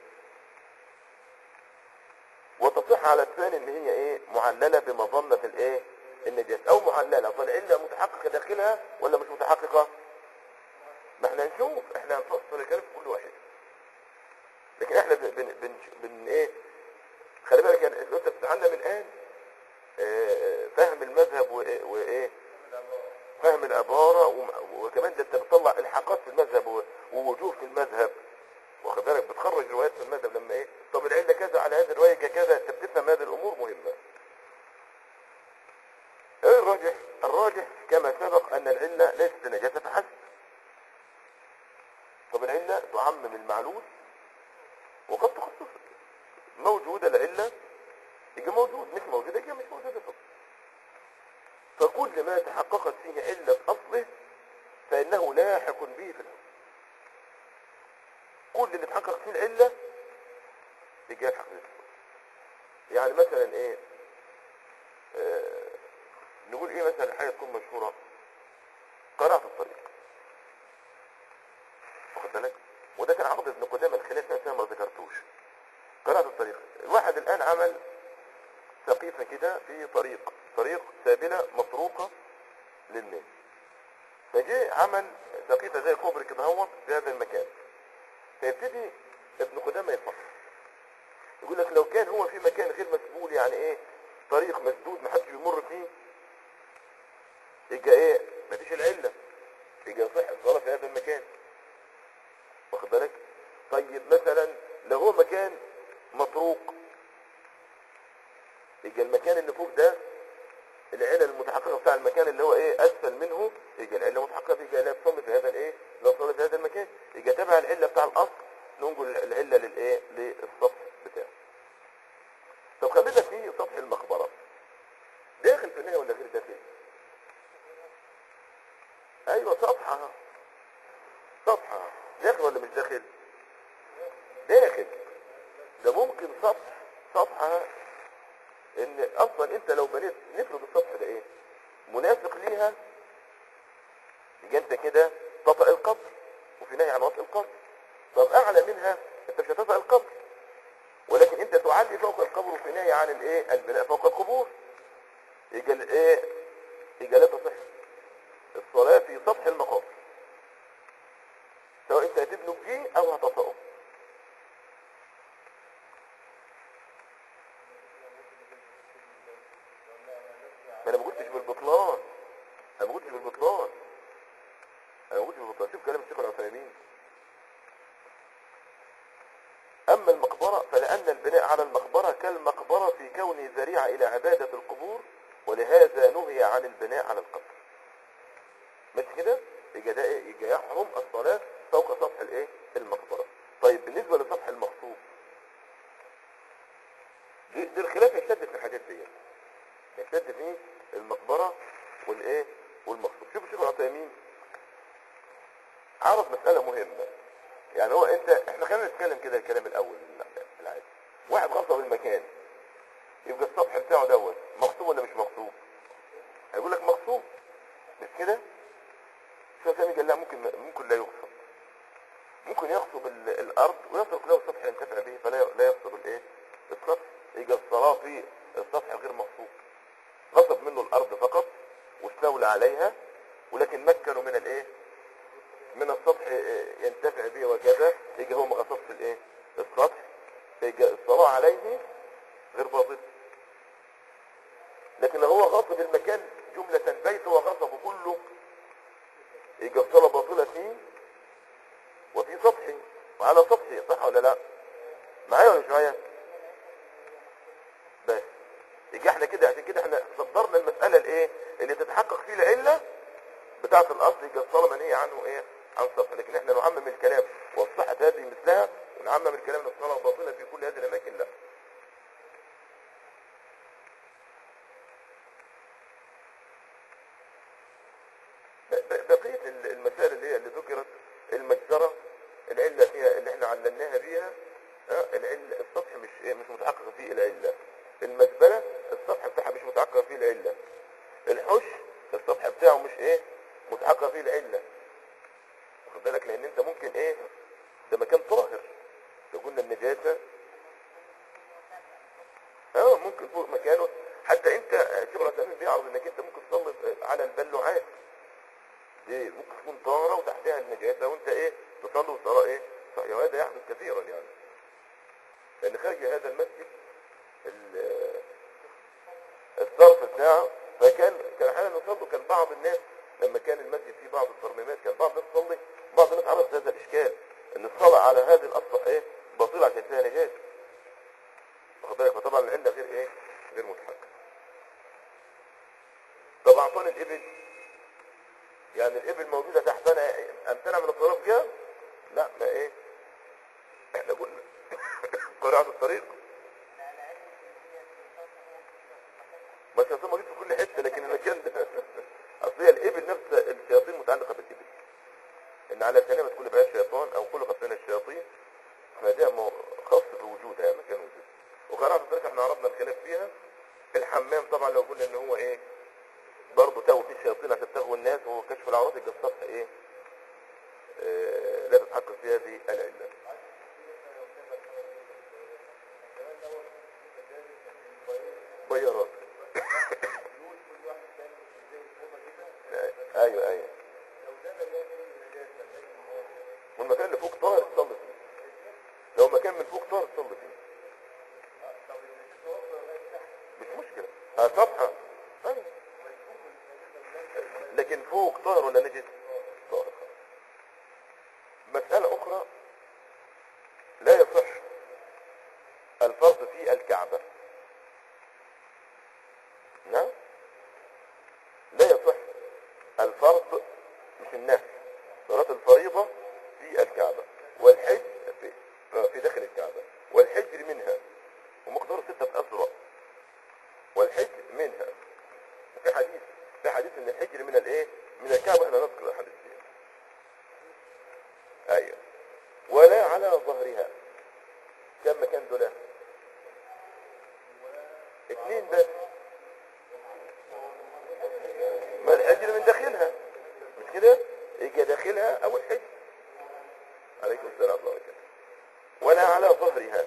وتصح على الثاني ان هي ايه معلله بمظنه الايه النجاسه او معلله فالعله متحققه داخلها ولا مش متحققه ما احنا نشوف احنا هنفصل الكلام في كل واحد لكن احنا بن, بن, بن, بن ايه خلي بالك يعني انت بتتعلم الان اه فهم المذهب وايه, وإيه فهم العبارة وم- وكمان ده انت بتطلع الحاقات في المذهب و- ووجوه في المذهب واخد بالك بتخرج روايات في المذهب لما ايه طب العله كذا على هذه الروايه كذا انت بتفهم هذه الامور مهمه ايه الراجح الراجح كما سبق ان العله ليست نجاسه فحسب طب العله تعمم المعلول وقد تخصص موجوده العله يبقى موجود مش موجوده يبقى مش موجوده فقط فكل ما تحققت فيه علة أصله فإنه لاحق به في الحكم كل اللي تحقق فيه العلة يجي يلحق به في الحكم يعني مثلا ايه آه نقول ايه مثلا حاجة تكون مشهورة قراءة الطريق واخد بالك وده كان عقد ابن قدامة الخلاف نفسها ما ذكرتوش قراءة الطريق الواحد الآن عمل سقيفة كده في طريق طريق سابلة مطروقة للناس فجاء عمل سقيفة زي كوبري كده هو في هذا المكان فيبتدي ابن قدامة يفكر يقول لك لو كان هو في مكان غير مسبول يعني ايه طريق مسدود محدش بيمر فيه يبقى ايه مفيش العلة يبقى يصح الصلاة في هذا المكان واخد بالك طيب مثلا لو هو مكان مطروق يبقى المكان اللي فوق ده العلة المتحققة بتاع المكان اللي هو ايه اسفل منه يبقى العلة متحققة يبقى لا تصلي في هذا الايه لا تصلي في هذا المكان يبقى تبع العلة بتاع الاصل ننقل العلة للايه للسطح بتاعه طب خلينا في سطح المقبرة داخل في النهاية ولا غير داخل ايوه سطحها سطحها داخل ولا مش داخل داخل ده ممكن سطح سطحها ان اصلا انت لو بنيت نفرض السطح ده ايه منافق ليها يبقى انت كده تطأ القبر وفي نهي عن وطئ القبر طب اعلى منها انت مش هتطأ القبر ولكن انت تعلي فوق القبر وفي نهي عن الايه البناء فوق القبور يبقى الايه يبقى لا تصح الصلاة في سطح المقابر سواء انت هتبنوا فيه او هتطأه ما انا ما قلتش بالبطلان انا ما قلتش بالبطلان أما المقبرة فلأن البناء على المقبرة كالمقبرة في كونه ذريعة إلى عبادة القبور ولهذا نهي عن البناء على القبر مش كده يبقى ده ايه يبقى يحرم الصلاة فوق سطح الايه المقبرة طيب بالنسبة لسطح المخطوب دي, دي الخلاف يشتد في الحاجات دي يشتد في المقبرة والايه والمخطوب شوفوا شوفوا العثيمين عرض مسألة مهمة يعني هو انت احنا خلينا نتكلم كده الكلام الاول العادي واحد غصب المكان يبقى السطح بتاعه دوت مغصوب ولا مش مغصوب هيقول لك مغصوب مش كده شو سامي قال لا ممكن ممكن لا يغصب ممكن يغصب ال- الارض ويترك له السطح ينتفع به فلا لا يغصب الايه السطح يبقى الصلاه في السطح غير مغصوب غصب منه الارض فقط واستولى عليها ولكن مكنوا من الايه من السطح آه، ينتفع به وكذا يجي هو ما غصبش الايه السطح يجي الصلاه عليه غير باطل لكن لو هو غصب المكان جملة بيته وغصبه كله يبقى الصلاة باطلة فيه وفي سطحه وعلى سطحه صح ولا لا معايا ولا مش معايا بس يبقى احنا كده عشان كده احنا صدرنا المسألة الايه اللي تتحقق فيه العلة بتاعة الاصل يبقى الصلاة منهية عنه ايه عن سطح لكن احنا نعمم الكلام والصحة هذه مثلها ونعمم الكلام ان الصلاة باطلة في كل هذه الاماكن لا ب- بقية ال- المسائل اللي هي اللي ذكرت المجزرة العلة فيها اللي احنا علمناها بيها اه، العلة السطح مش ايه، مش متحقق فيه العلة المزبلة السطح بتاعها مش متحقق فيه العلة الحش السطح بتاعه مش ايه متحقق فيه العلة واخد بالك لان انت ممكن ايه ده مكان طاهر لو قلنا النجاسة اه ممكن فوق مكانه حتى انت شيخ الاسلام بيعرض انك انت ممكن تصلي على البلوعات دي ممكن تكون طارة وتحتها النجاسة وانت ايه تصلي والصلاة ايه صحيح وهذا يحدث كثيرا يعني لان خارج هذا المسجد ال- الصرف بتاعه فكان كان احيانا يصلوا كان بعض الناس لما كان المسجد فيه بعض الترميمات كان بعض الناس تصلي بعض الناس عرف هذا الاشكال ان الصلاة على هذه الاسطح ايه باطلة عشان فيها نجاسة واخد بالك فطبعا العلة غير ايه غير متحققة طب اعطاني الابل يعني الابل موجودة تحتنا امتنع من الصلاة فيها لا ما ايه احنا قلنا قراءة الطريق بس الشياطين موجود في كل حتة لكن المكان ده اصل هي الابل نفس الشياطين متعلقة بالابل ان على كلمة كل بها شيطان او خلقت من الشياطين فده مو- خاص بوجودها مكان وجود وقراءة الطريق احنا عرفنا الخلاف فيها الحمام طبعا لو قلنا ان هو ايه برضه تهوي فيه الشياطين عشان تغوي الناس وكشف العورات يبقى السطح ايه آه لا تتحقق في هذه العلة بيارات ايوه ايوه والمكان اللي فوق طاهر تصلي فيه لو مكان من فوق طاهر تصلي فيه مش مشكلة اه صفحة أيوة. لكن فوق طاهر ولا نجس طاهر مسألة أخرى لا يصح الفرض في الكعبة نعم لا يصح الفرض مش النفل صلاة الفريضة في الكعبة والحج في, في داخل الكعبة والحجر منها ومقدار ستة أسرع والحج منها في حديث في حديث ان الحجر من الايه من الكعبة احنا نذكر الحديث دي ايوه ولا على ظهرها كم مكان دول اثنين بس ما الحجر من داخلها مش كده يجي داخلها او الحجر عليكم السلام ورحمه الله وبركاته ولا على ظهرها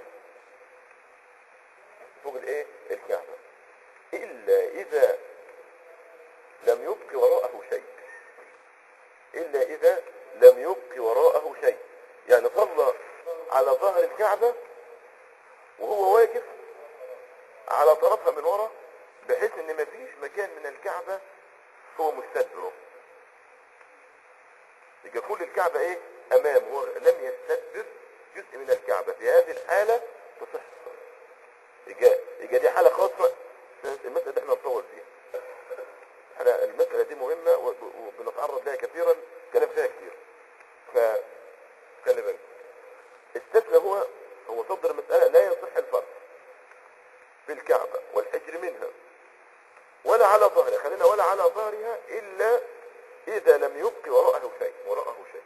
فوق الايه الكعبه الا اذا لم يبق وراءه شيء الا اذا لم يبق وراءه شيء يعني صلى على ظهر الكعبه وهو واقف على طرفها من ورا بحيث ان مفيش مكان من الكعبه هو مستدبره يبقى كل الكعبة ايه امامه هو لم يستدبر جزء من الكعبة الكعبة في هذه الحالة تصح الصلاة يبقى يبقى دي حالة خاصة المسألة دي احنا نطول فيها احنا المسألة دي مهمة وب- وبنتعرض لها كثيرا كلام فيها كثير فخلي بالك الستر هو هو صدر المسألة لا يصح الفرض في الكعبة والحجر منها ولا على ظهرها خلينا ولا على ظهرها إلا إذا لم يبق وراءه شيء وراءه شيء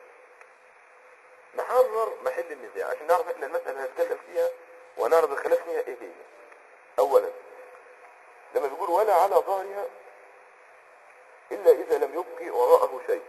نحرر محل النزاع عشان نعرف احنا المسألة اللي هنتكلم فيها ونعرض الخلاف فيها ايه هي اولا لما بيقول ولا على ظهرها الا اذا لم يبق وراءه شيء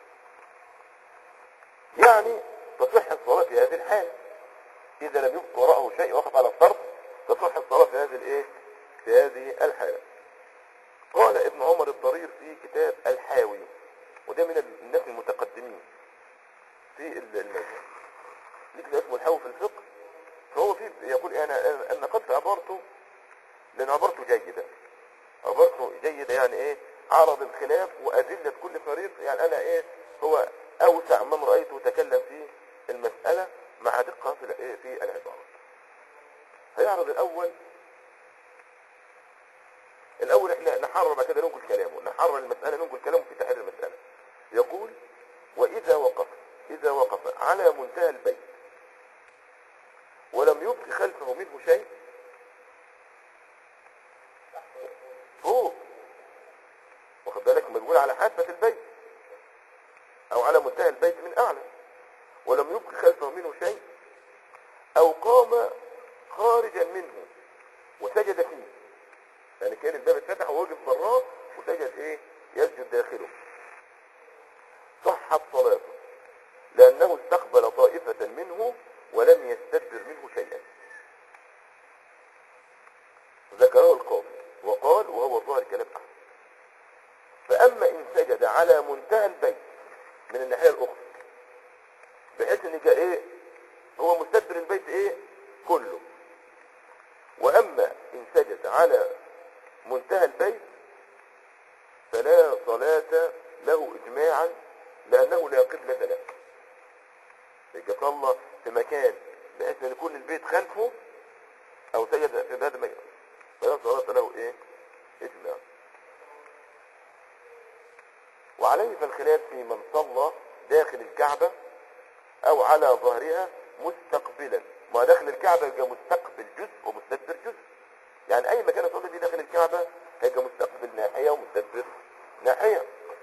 يعني تصح الصلاة في هذه الحالة اذا لم يبق وراءه شيء وقف على الفرض تصح الصلاة في هذه الايه في هذه الحالة قال ابن عمر الضرير في كتاب الحاوي وده من الناس المتقدمين في المذهب ليك ده اسمه الحاوي في الفقه فهو في يقول انا أنا- انا نقلت عبارته لان عبارته جيده عبارته جيده يعني ايه عرض الخلاف وادله كل فريق يعني انا ايه هو اوسع من رايته تكلم في المساله مع دقه في الإيه؟ في العباره هيعرض الاول الاول احنا نحرر بعد كده ننقل كلامه نحرر المساله ننقل كلامه في تحرير المساله يقول واذا وقف اذا وقف على منتهى البيت ولم يبق خلفه منه شيء فوق واخد بالك لما بيقول على حافة البيت او على منتهى البيت من اعلى ولم يبق خلفه منه شيء او قام خارجا منه وسجد فيه يعني كان الباب اتفتح ووقف براه وسجد ايه يسجد داخله صحت صلاته لانه استقبل طائفة منه ولم يستدبر منه شيئا ذكره القاضي وقال وهو ظاهر كلام احمد فاما ان سجد على منتهى البيت من الناحيه الاخرى بحيث ان جاء ايه هو مستدبر البيت ايه كله واما ان سجد على منتهى البيت فلا صلاة له اجماعا لانه لا قبلة له يبقى صلى في مكان بحيث ان يكون البيت خلفه او سجد في هذا المكان فلا صلاة له ايه اجماع وعليه فالخلاف في من صلى داخل الكعبة او على ظهرها مستقبلا ما داخل الكعبة يبقى مستقبل جزء ومستدبر جزء يعني اي مكان يصلي فيه داخل الكعبة هيبقى مستقبل ناحية ومستدبر ناحية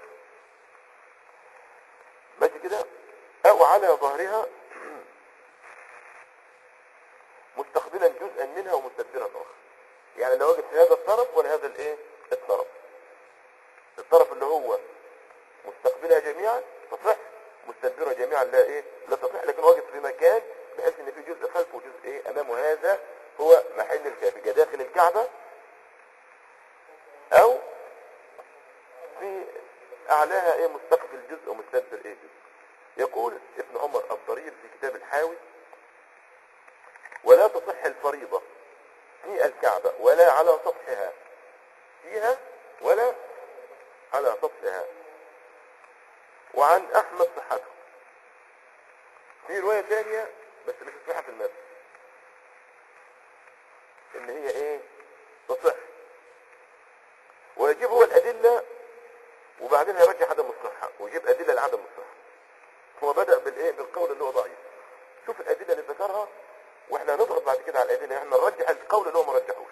ماشي كده او على ظهرها مستقبلا جزءا منها ومستدبرا اخر يعني لو وجد في هذا الطرف ولا هذا الايه الطرف الطرف اللي هو مستقبلها جميعا تصح مستدبرها جميعا لا ايه لا تصح لكن واجد في مكان بحيث ان في جزء خلفه وجزء ايه امامه هذا هو محل الكافيه داخل الكعبة او في اعلاها ايه مستقبل جزء ومستدبر ايه جزء يقول ابن عمر الضرير في كتاب الحاوي ولا تصح الفريضة في الكعبة ولا على سطحها فيها ولا على سطحها وعن احمد صحته في رواية ثانية بس مش صحيحة في المذهب ان هي ايه تصح ويجيب هو الادلة وبعدين يرجح عدم الصحة ويجيب ادلة لعدم الصحة هو بدأ بالايه بالقول اللي هو ضعيف شوف الادلة اللي ذكرها واحنا هنضغط بعد كده على الادلة احنا نرجح القول اللي هو ما رجحوش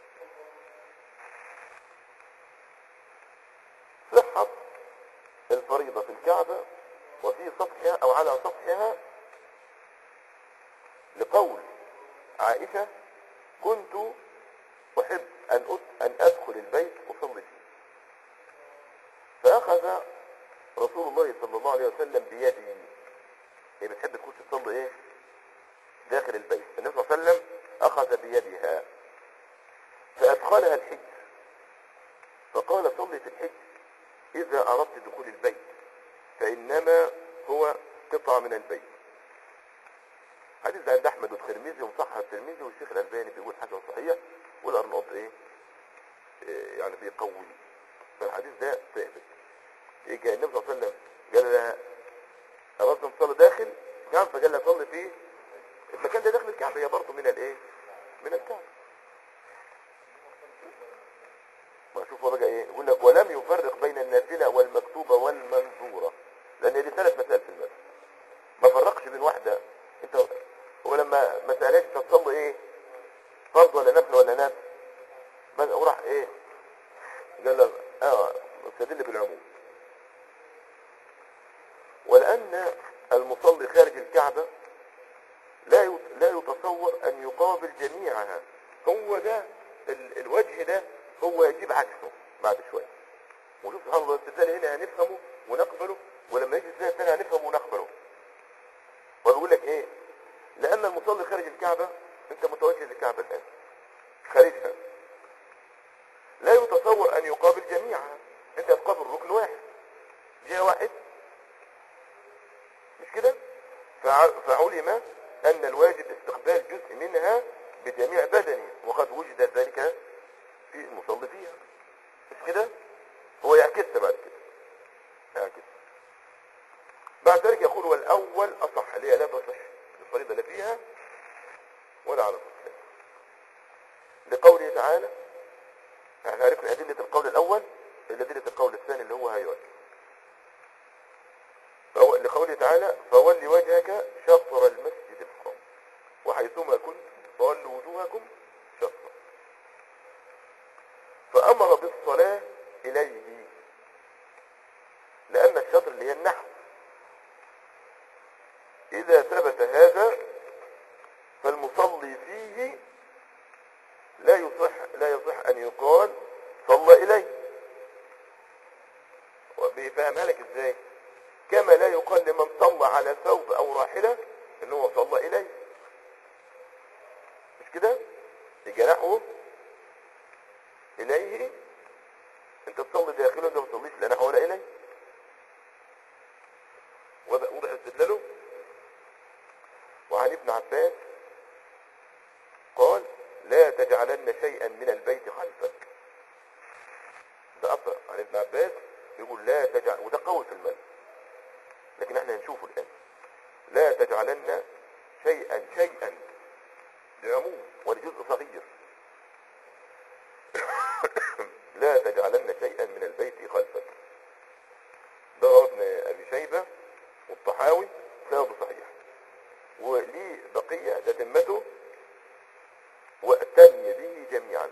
صحة الفريضة في الكعبة وفي سطحها او على سطحها لقول عائشة كنت احب ان أد- ان ادخل البيت اصلي فيه فاخذ رسول الله صلى الله عليه وسلم بيدي هي بتحب تخش تصلي ايه داخل البيت النبي صلى الله عليه وسلم اخذ بيدها فادخلها الحج فقال صلي في الحج اذا اردت دخول البيت فانما هو قطعة من البيت حديث عند احمد والترمذي ومصحح الترمذي والشيخ الالباني بيقول حسن صحيح والارناط ايه إيه يعني بيقوي فالحديث ده ثابت ايه كان النبي صلى الله عليه وسلم قال لها اردت ان تصلي داخل كان فقال لها صلي في المكان ده داخل الكعبة هي برضه من الايه من الكعبة وشوف هو بقى ايه يقول لك ولم يفرق بين النافلة والمكتوبة والمنظورة لان دي ثلاث مسائل في المذهب ما فرقش بين واحدة انت هو لما ما سألهاش انت تصلي ايه فرض ولا نفل ولا نفل بس وراح ايه قال لك اه استدل بالعموم ولأن المصلي خارج الكعبة لا يت- لا يتصور أن يقابل جميعها هو ده ال- الوجه ده هو يجيب عكسه بعد شوية وشوف سبحان الله الاستدلال هنا هنفهمه ونقبله ولما يجي الاستدلال الثاني هنفهمه ونقبله وبيقول لك ايه لأن المصلي خارج الكعبة انت متوجه للكعبة الآن خارجها لا يتصور أن يقابل جميعها انت هتقابل ركن واحد جهة واحد مش كده فع- فعلم أن الواجب استقبال جزء منها بجميع بدنه وقد وجد ذلك في المصلي فيها مش كده هو يعكسها بعد كده يعكسها بعد ذلك يقول والأول أصح اللي هي لا تصح الفريضة لا فيها ولا على الرسول لقوله تعالى احنا عرفنا أدلة القول الأول أدلة القول الثاني اللي هو هيوجه فهو لقوله تعالى فول وجهك شطر المسجد الحرام وحيثما كنت فولوا وجوهكم شطرا فأمر بالصلاة إليه لأن الشطر اللي هي النحو إذا ثبت هذا فالمصلي فيه لا يصح لا يصح أن يقال صلى إليه وبيفهمها لك إزاي كما لا يقال لمن صلى على ثوب او راحلة ان هو صلى اليه مش كده جناحه اليه انت تصلي داخله انت ما تصليش لا نحو ولا اليه وضع وضع استدلاله وعن ابن عباس قال لا تجعلن شيئا من البيت خلفك ده اثر عن ابن عباس يقول لا تجعل وده قول في المذهب لكن احنا هنشوفه الآن لا تجعلن شيئا شيئا لعموم ولجزء صغير لا تجعلن شيئا من البيت خلفك ده رواه ابن ابي شيبه والطحاوي سند صحيح وليه بقيه تتمته واتني به جميعا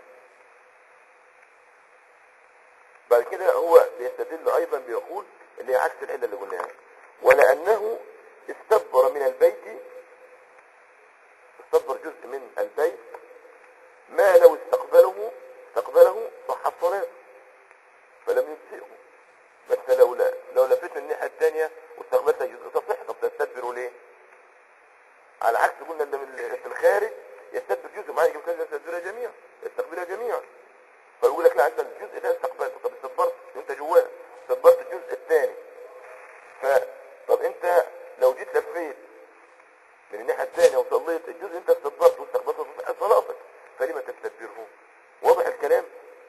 بعد كده هو بيستدل ايضا بيقول اللي هي عكس العله اللي قلناها ولانه استدبر من البيت استدبر جزء من البيت ما لو استقبله استقبله صح الصلاه فلم يجزئه بس لو لا لو لفيت من الناحيه الثانيه واستقبلت جزء تصح طب تستدبره ليه؟ على عكس قلنا ان من- في الخارج يستدبر جزء معاه يجب كذا يستدبرها جميعا يستقبلها جميعا فيقول لك لا انت الجزء ده استقبلته طب استدبرت انت جواه استدبرت الجزء الثاني ف طب انت لو جيت لفيت من الناحيه الثانيه وصليت الجزء انت استدبرته واستقبلته تصح صلاتك فلما تستدبره واضح الكلام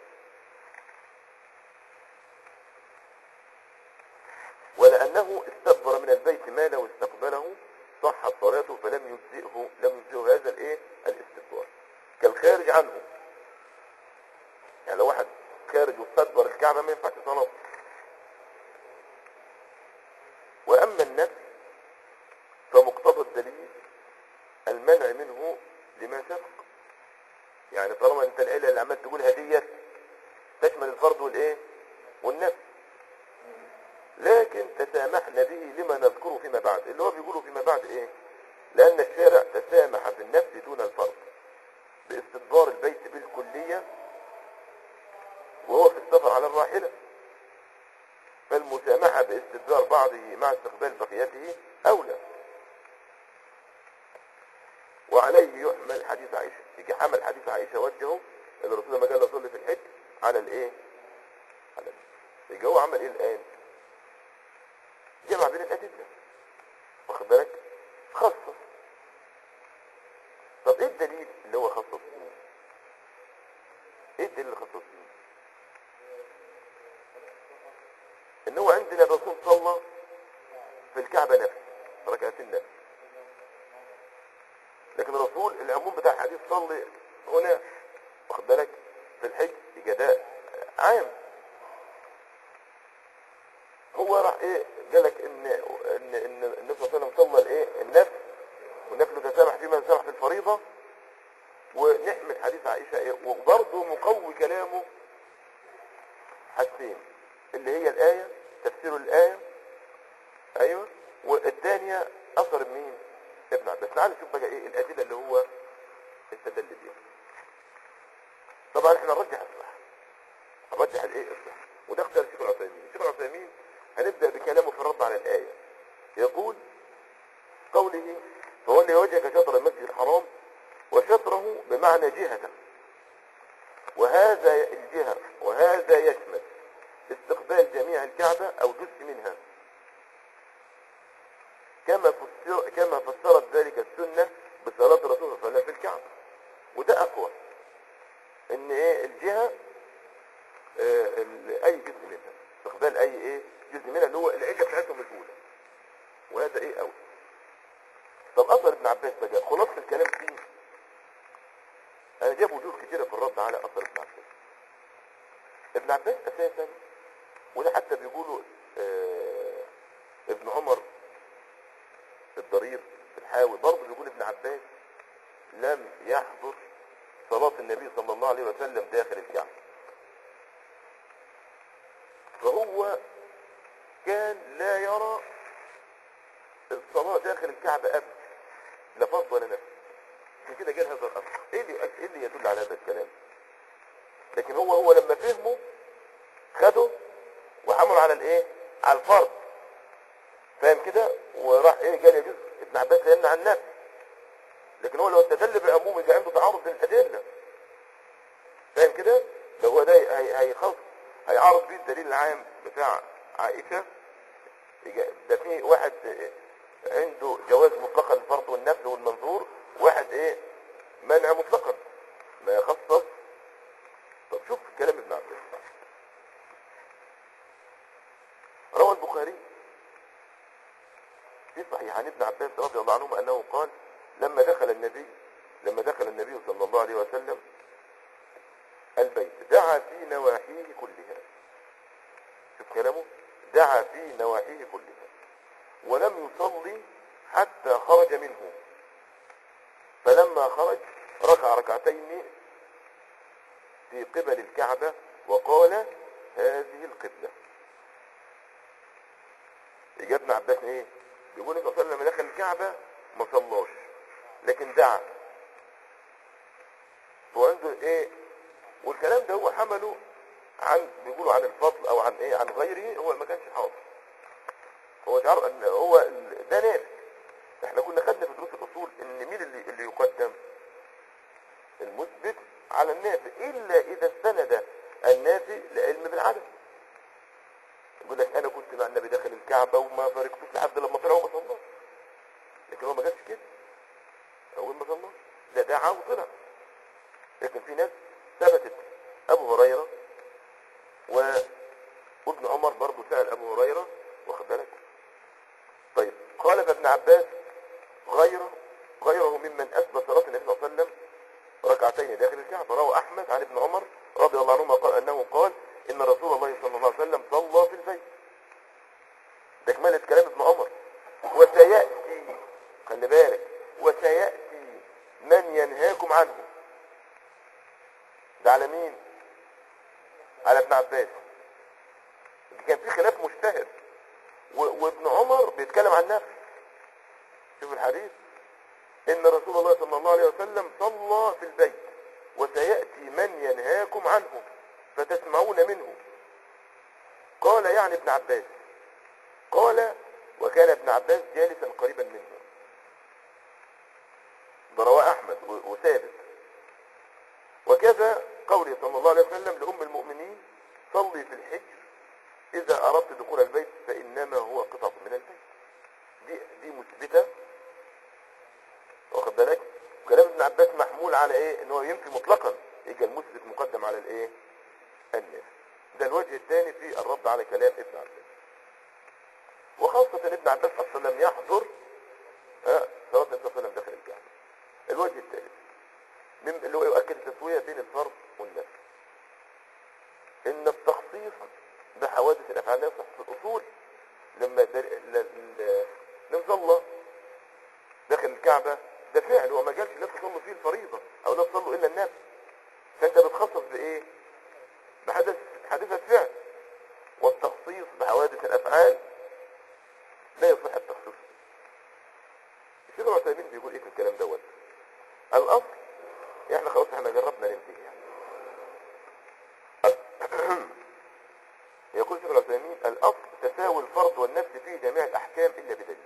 ولأنه استدبر من البيت ما لو استقبله صحت صلاته فلم يجزئه لم يجزئه هذا الايه الاستدبار كالخارج عنه يعني لو واحد خارج واستدبر الكعبة ما ينفعش صلاته وأما النفس فمقتضى الدليل المنع منه لما سبق يعني طالما انت العلة اللي عمال تقولها ديت تشمل الفرض والايه والنفس لكن تسامحنا به لما نذكره فيما بعد اللي هو بيقوله فيما بعد ايه لان الشارع تسامح في النفس دون الفرض باستدبار البيت بالكلية وهو في السفر على الراحلة فالمسامحة باستدبار بعضه مع استقبال بقيته اولى وعليه يحمل حديث عائشة يجي حمل حديث عائشة وجهه اللي الرسول لما قال له صلي في الحج على الايه على ال- يجي هو عمل ايه الان جمع بين الادله واخد بالك خصص طب ايه الدليل اللي هو خصص فيه ايه الدليل اللي خصص فيه ان هو عندنا الرسول صلى في الكعبة نفسه ركعتين نفس لكن الرسول العموم بتاع الحديث صلي هنا واخد بالك في الحج جداء عام هو راح ايه قال لك ان ان ان النبي صلى الله عليه وسلم صلى الايه النفل والنفل تسامح فيما تسامح في الفريضه ونحمل حديث عائشه ايه وبرضه مقوي كلامه حاجتين اللي هي الايه تفسير الايه ايوه والثانيه اثر مين ابن عباس تعال نشوف بقى ايه الادله اللي هو استدل بيها طبعا احنا نرجح الصح نرجح الايه الصح وده اختيار الشيخ العثيمين الشيخ العثيمين هنبدا بكلامه في الرد على الايه يقول قوله فولي وجهك شطر المسجد الحرام وشطره بمعنى جهته وهذا الجهة وهذا يشمل استقبال جميع الكعبة أو جزء منها كما فسر كما فسرت ذلك السنة بصلاة الرسول صلى الله عليه وسلم في الكعبة وده أقوى إن إيه الجهة آه، ال- أي جزء منها استقبال أي إيه جزء منها اللي هو العجة بتاعتهم الأولى وهذا إيه أول طب أثر ابن عباس بقى خلاصة الكلام فيه أنا جاب وجوه كتيرة في الرد على أثر ابن عباس ابن عباس أساسا وده حتى بيقولوا آه ابن عمر الضرير الحاوي برضه بيقول ابن عباس لم يحضر صلاة النبي صلى الله عليه وسلم داخل الكعبة فهو كان لا يرى الصلاة داخل الكعبة أبدا لا فرض ولا نفس عشان كده جال هذا الأمر إيه اللي, إيه اللي يدل على هذا الكلام لكن هو هو لما فهمه خده وحمله على الايه على الفرض فاهم كده وراح ايه قال يجوز ابن عباس لا يمنع النفس لكن هو لو استدل بعموم يبقى عنده تعارض بين الادله فاهم كده ده هو ده هي- هيخص هيعارض بيه الدليل العام بتاع عائشه يجا- ده في واحد عنده جواز مطلقا الفرض والنفل والمنظور واحد ايه منع مطلقا ما يخصص طب شوف كلام ابن عباس روى البخاري في صحيح عن ابن عباس رضي الله عنهما انه قال لما دخل النبي لما دخل النبي صلى الله عليه وسلم البيت دعا في نواحيه كلها شوف كلامه دعا في نواحيه كلها ولم يصلي حتى خرج منه فلما خرج ركع ركعتين في قبل الكعبة وقال هذه القبلة يجي ابن عباس ايه بيقول النبي صلى الله عليه وسلم لما دخل الكعبة ما صلاش لكن دعا هو عنده ايه والكلام ده هو حمله عن بيقولوا عن الفضل او عن ايه عن غيره هو ما كانش حاضر هو تعرف ان هو ال- ده نافع احنا كنا خدنا في دروس الاصول ان مين اللي اللي يقدم المثبت على النافي الا اذا استند النافي لعلم بالعدم يقول لك انا كنت مع النبي داخل الكعبه وما فارقتوش لحد لما طلع وما صلاش لكن هو ما جابش كده اول ما صلاش ده دعا وطلع لكن في ناس ثبتت ابو هريره و وابن عمر برضه سال ابو هريره واخد بالك طيب قال ابن عباس غيره غيره ممن اثبت صلاه النبي صلى الله عليه وسلم ركعتين داخل الكعبة روى أحمد عن ابن عمر رضي الله عنهما قال أنه قال إن رسول الله صلى الله عليه وسلم صلى في البيت تكملة كلام ابن عمر وسيأتي خلي بالك وسيأتي من ينهاكم عنه ده على مين على ابن عباس كان في خلاف مشتهر و- وابن عمر بيتكلم عن نفسه شوف الحديث ان رسول الله صلى الله عليه وسلم صلى في البيت وسيأتي من ينهاكم عنه فتسمعون منه قال يعني ابن عباس قال وكان ابن عباس جالسا قريبا منه ده رواه احمد و- وثابت وكذا قوله صلى الله عليه وسلم لأم المؤمنين صلي في الحجر إذا أردت دخول البيت فإنما هو قطعة من البيت دي دي مثبتة واخد بالك كلام ابن عباس محمول على ايه ان هو ينفي مطلقا يجي المثبت مقدم على الايه الناس ده الوجه الثاني في الرد على كلام ابن عباس وخاصة ان ابن عباس اصلا لم يحضر ها صلاة النبي صلى الله عليه وسلم داخل الكعبة الوجه الثالث من اللي هو يؤكد التسوية بين الفرض والنفس ان التخصيص بحوادث الافعال لا يصح في الاصول لما در... ل... ل... لم صلى داخل الكعبة ده فعل هو ما قالش لا تصلوا فيه الفريضة او لا تصلوا الا النفس فانت بتخصص بايه بحدث حادثة فعل والتخصيص بحوادث الافعال لا يصح التخصيص الشيخ العثيمين بيقول ايه في الكلام دوت الاصل احنا خلاص احنا جربنا ننتهي يعني. يقول الشيخ العثيمين الاصل تساوي الفرض والنفس في جميع الاحكام الا بدليل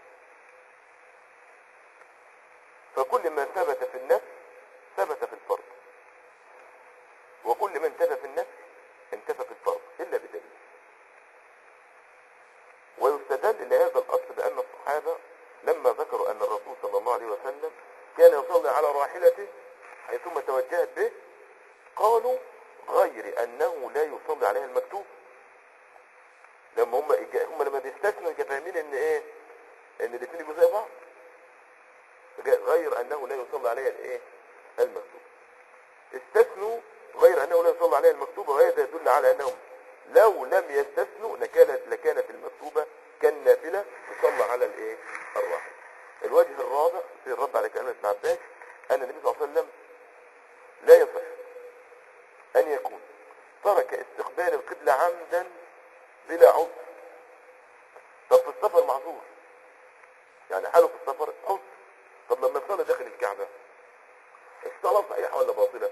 فكل ما ثبت في النفس ثبت في الفرض وكل ما انتفى في النفس انتفى في الفرض الا بدليل ويستدل لهذا الاصل بان الصحابه لما ذكروا ان الرسول صلى الله عليه وسلم كان يصلي على راحلته حيثما توجهت به قالوا غير انه لا يصلي عليها المكتوب لما هم هم لما بيستثنوا يبقى فاهمين ان ايه ان الاثنين يبقوا زي بعض غير انه لا يصلي عليها الايه المكتوب استثنوا غير انه لا يصلي عليها المكتوبه وهذا يدل على انهم لو لم يستثنوا لكانت لكانت المكتوبه كالنافله تصلى على الايه الراحل الوجه الرابع في الرد على كلام ابن عباس ان النبي صلى الله عليه وسلم لا يصح ان يكون ترك استقبال القبلة عمدا بلا عذر طب في السفر معذور يعني حاله في السفر عذر طب لما يصلي داخل الكعبة الصلاة صحيحة ولا باطلة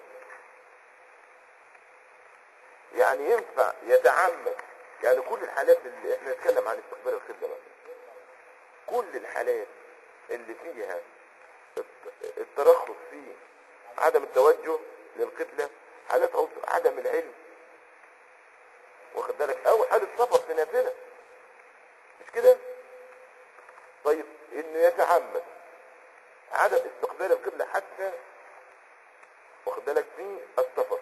يعني ينفع يتعمد يعني كل الحالات اللي احنا نتكلم عن استقبال القبلة بقى كل الحالات اللي فيها الت- الترخص في عدم التوجه للقبلة حالات عذر عدم العلم واخد بالك او حالة سفر في نافلة مش كده طيب انه يتعمد عدم استقبال القبلة حتى واخد بالك في السفر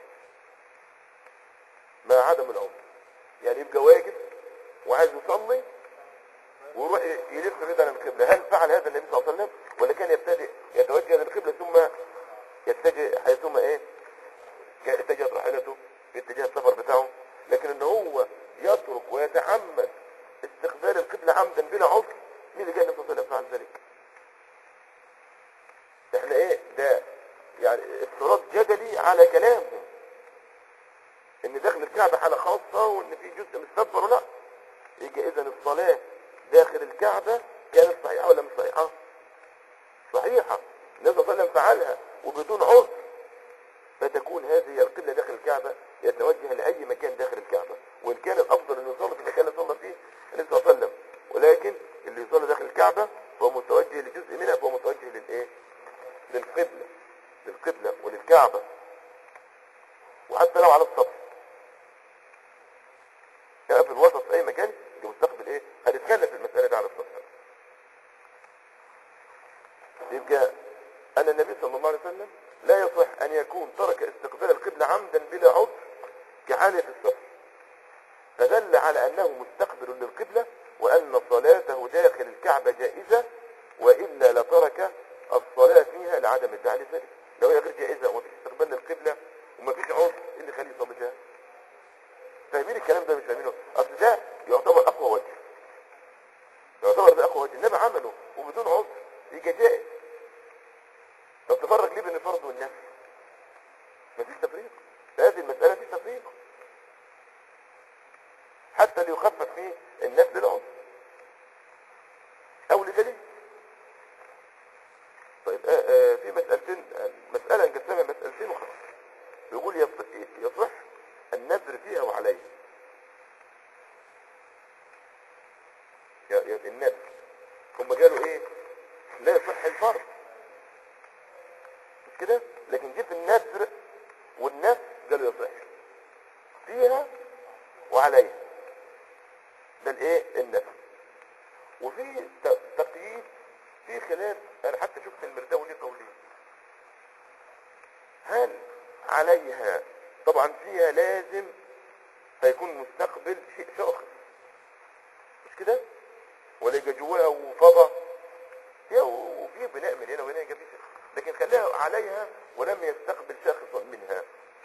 مع عدم العذر يعني يبقى واجب وعايز يصلي ويروح يلف بعيد عن القبلة هل فعل هذا النبي صلى الله عليه وسلم ولا كان يبتدئ يتوجه للقبلة ثم يتجه حيثما ايه كان اتجهت راحلته في اتجاه السفر بتاعه لكن ان هو يترك ويتعمد استقبال القبلة عمدا بلا عذر مين اللي جاء النبي صلى الله عليه وسلم فعل ذلك احنا ايه ده يعني افتراض جدلي على كلامهم ان داخل الكعبة حالة خاصة وان في جزء مستدبر لا يجي اذا الصلاة داخل الكعبة كانت صحيحة ولا مش صحيحة صحيحة النبي صلى الله عليه وسلم فعلها وبدون عذر فتكون هذه القبلة داخل الكعبة يتوجه لأي مكان داخل الكعبة وإن كان الأفضل أن يصلي في المكان اللي صلى فيه النبي صلى الله عليه وسلم ولكن اللي يصلي داخل الكعبة فهو متوجه لجزء منها فهو متوجه للإيه؟ للقبلة للقبلة وللكعبة وحتى لو على السطح يعني في الوسط في أي مكان يجي مستقبل إيه؟ هنتكلم في المسألة دي على السطح يبقى أن النبي صلى الله عليه وسلم لا يصح أن يكون ترك استقبال القبلة عمدا بلا عذر كحالة السفر فدل على أنه مستقبل للقبلة وأن صلاته داخل الكعبة جائزة وإلا لترك الصلاة فيها لعدم الفعل ذلك لو هي غير جائزة ومفيش استقبال للقبلة ومفيش عذر إيه اللي يخليه يصلي فيها فاهمين الكلام ده مش فاهمينه أصل ده يعتبر أقوى وجه يعتبر ده أقوى وجه إنما عمله وبدون عذر يبقى جائز طب تفرق ليه بين الفرض والنفس مفيش تفريق في هذه المسألة في تفريق حتى ليخفف فيه النفس للعذر أو لدليل طيب آه آه في مسألتين آه، مسألة نقسمها مسألتين وخلاص بيقول يص- يصح النذر فيها وعليه يا يا النذر هم قالوا ايه لا يصح الفرض مش كده لكن جه في النذر والنفس قالوا يصح فيها وعليها ده الايه النفس وفي ت- تقييد في خلاف انا حتى شفت المرداوي ليه قولين هل عليها طبعا فيها لازم هيكون مستقبل شيء شاخص مش كده ولا يبقى جواها وفضة فيها وفي بناء من هنا وهنا يبقى في لكن خلاها عليها ولم يستقبل شخصا منها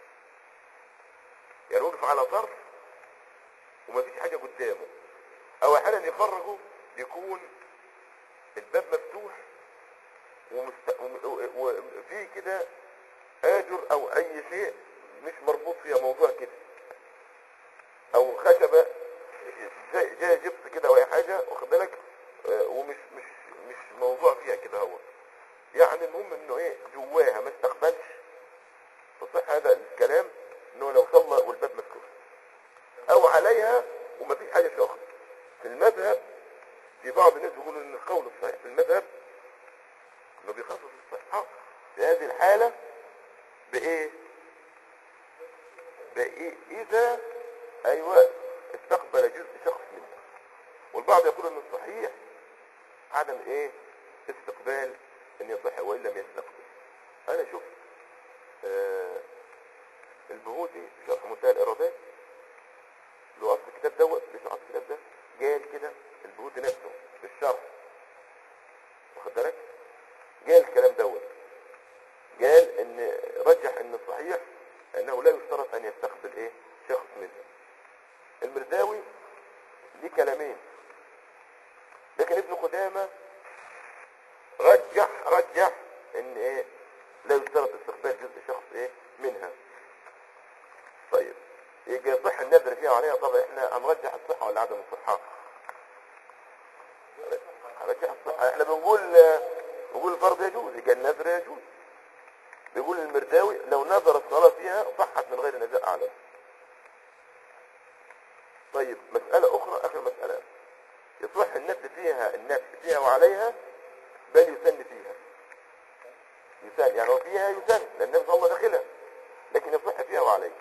يعني وقف على طرف ومفيش حاجة قدامه او احيانا يخرجه يكون الباب مفتوح ومست... وم- وفي كده آجر او اي شيء مش مربوط فيها موضوع كده او خشبة زي جاي جبس كده او اي حاجة واخد بالك آه، ومش مش مش موضوع فيها كده هو يعني المهم انه ايه جواها ما استقبلش تصح هذا الكلام انه لو صلى والباب مفتوح او عليها وما فيش حاجة شاخص في المذهب في بعض الناس بيقولوا ان القول الصحيح في المذهب انه بيخصص الصحة في هذه الحالة بايه بايه اذا ايوه استقبل جزء شخص منه والبعض يقول ان الصحيح عدم ايه استقبال ان يصح وان لم يستقبل انا شفت آه البهوتي في شرح منتهى الارادات له اصل الكتاب دوت ليش اصل الكتاب ده قال كده البهوتي نفسه في الشرح واخد بالك قال الكلام دوت قال ان رجح ان الصحيح انه لا يشترط ان يستقبل ايه شخص منه المرداوي ليه كلامين لكن ابن قدامه رجح رجح ان ايه لا يشترط استقبال جزء شخص ايه منها طيب يجي يصح النذر فيها وعليها طبعا احنا هنرجح الصحة ولا عدم الصحة هنرجح الصحة احنا بنقول بنقول الفرض يجوز يجي النذر يجوز بيقول المرداوي لو نذر الصلاة فيها صحت من غير نزاع اعلم طيب مسألة اخرى اخر مسألة يصح النفس فيها النفس فيها وعليها بل يسن فيها يسن يعني هو فيها يسن لان النبي صلى الله عليه وسلم داخلها لكن يصح فيها وعليها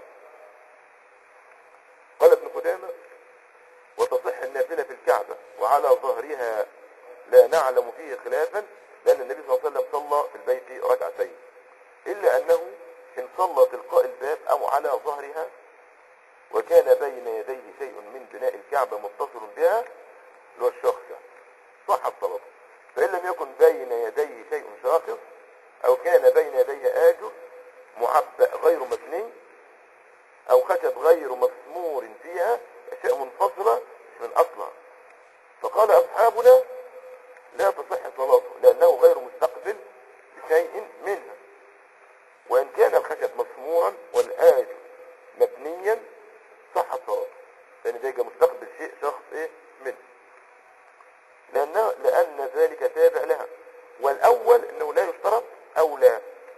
قال ابن قدامة وتصح النافلة في الكعبة وعلى ظهرها لا نعلم فيه خلافا لأن النبي صلى الله عليه وسلم صلى في البيت ركعتين إلا أنه إن صلى تلقاء الباب أو على ظهرها وكان بين يديه شيء من بناء الكعبة متصل بها اللي هو الشخص يعني صحت صلاته فإن لم يكن بين يديه شيء شاخص أو كان بين يديه آجر معبأ غير مبني أو خشب غير مسمور فيها أشياء منفصلة مش من أصلها فقال أصحابنا لا تصح صلاته لأنه غير مستقبل بشيء منها وإن كان الخشب مسمورا والآج مبنيا صحت صلاته لأن ده يبقى مستقبل شيء شخص إيه منه لأن لأن ذلك تابع لها والأول أنه لا يشترط أو لا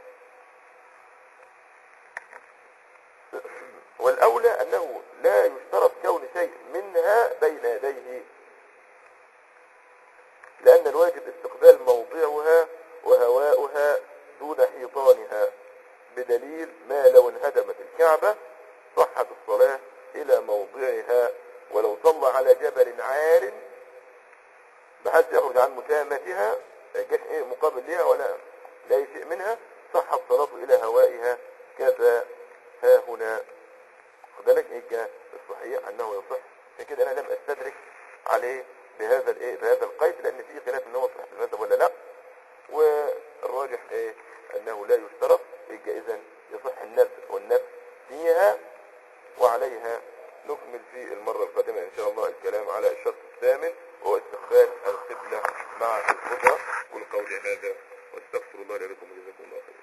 والأولى أنه لا يشترط كون شيء منها بين يديه لأن الواجب استقبال موضعها وهواؤها دون حيطانها بدليل ما لو انهدمت الكعبة صحت الصلاة إلى موضعها ولو صلى على جبل عار بحيث يخرج عن مسامتها جاش ايه مقابل لها ولا لا أي شيء منها صحت صلاته إلى هوائها كذا ها هنا خد بالك ايه الصحيح انه يصح عشان كده انا لم استدرك عليه بهذا الايه بهذا القيد لان في خلاف ان هو صحيح في المذهب ولا لا والراجح ايه انه لا يشترط يبقى اذا يصح النفس والنفس فيها وعليها نكمل في المرة القادمة ان شاء الله الكلام على الشرط الثامن وهو استخراج القبلة مع القدرة قل قولي هذا واستغفر الله لكم وجزاكم الله خيرا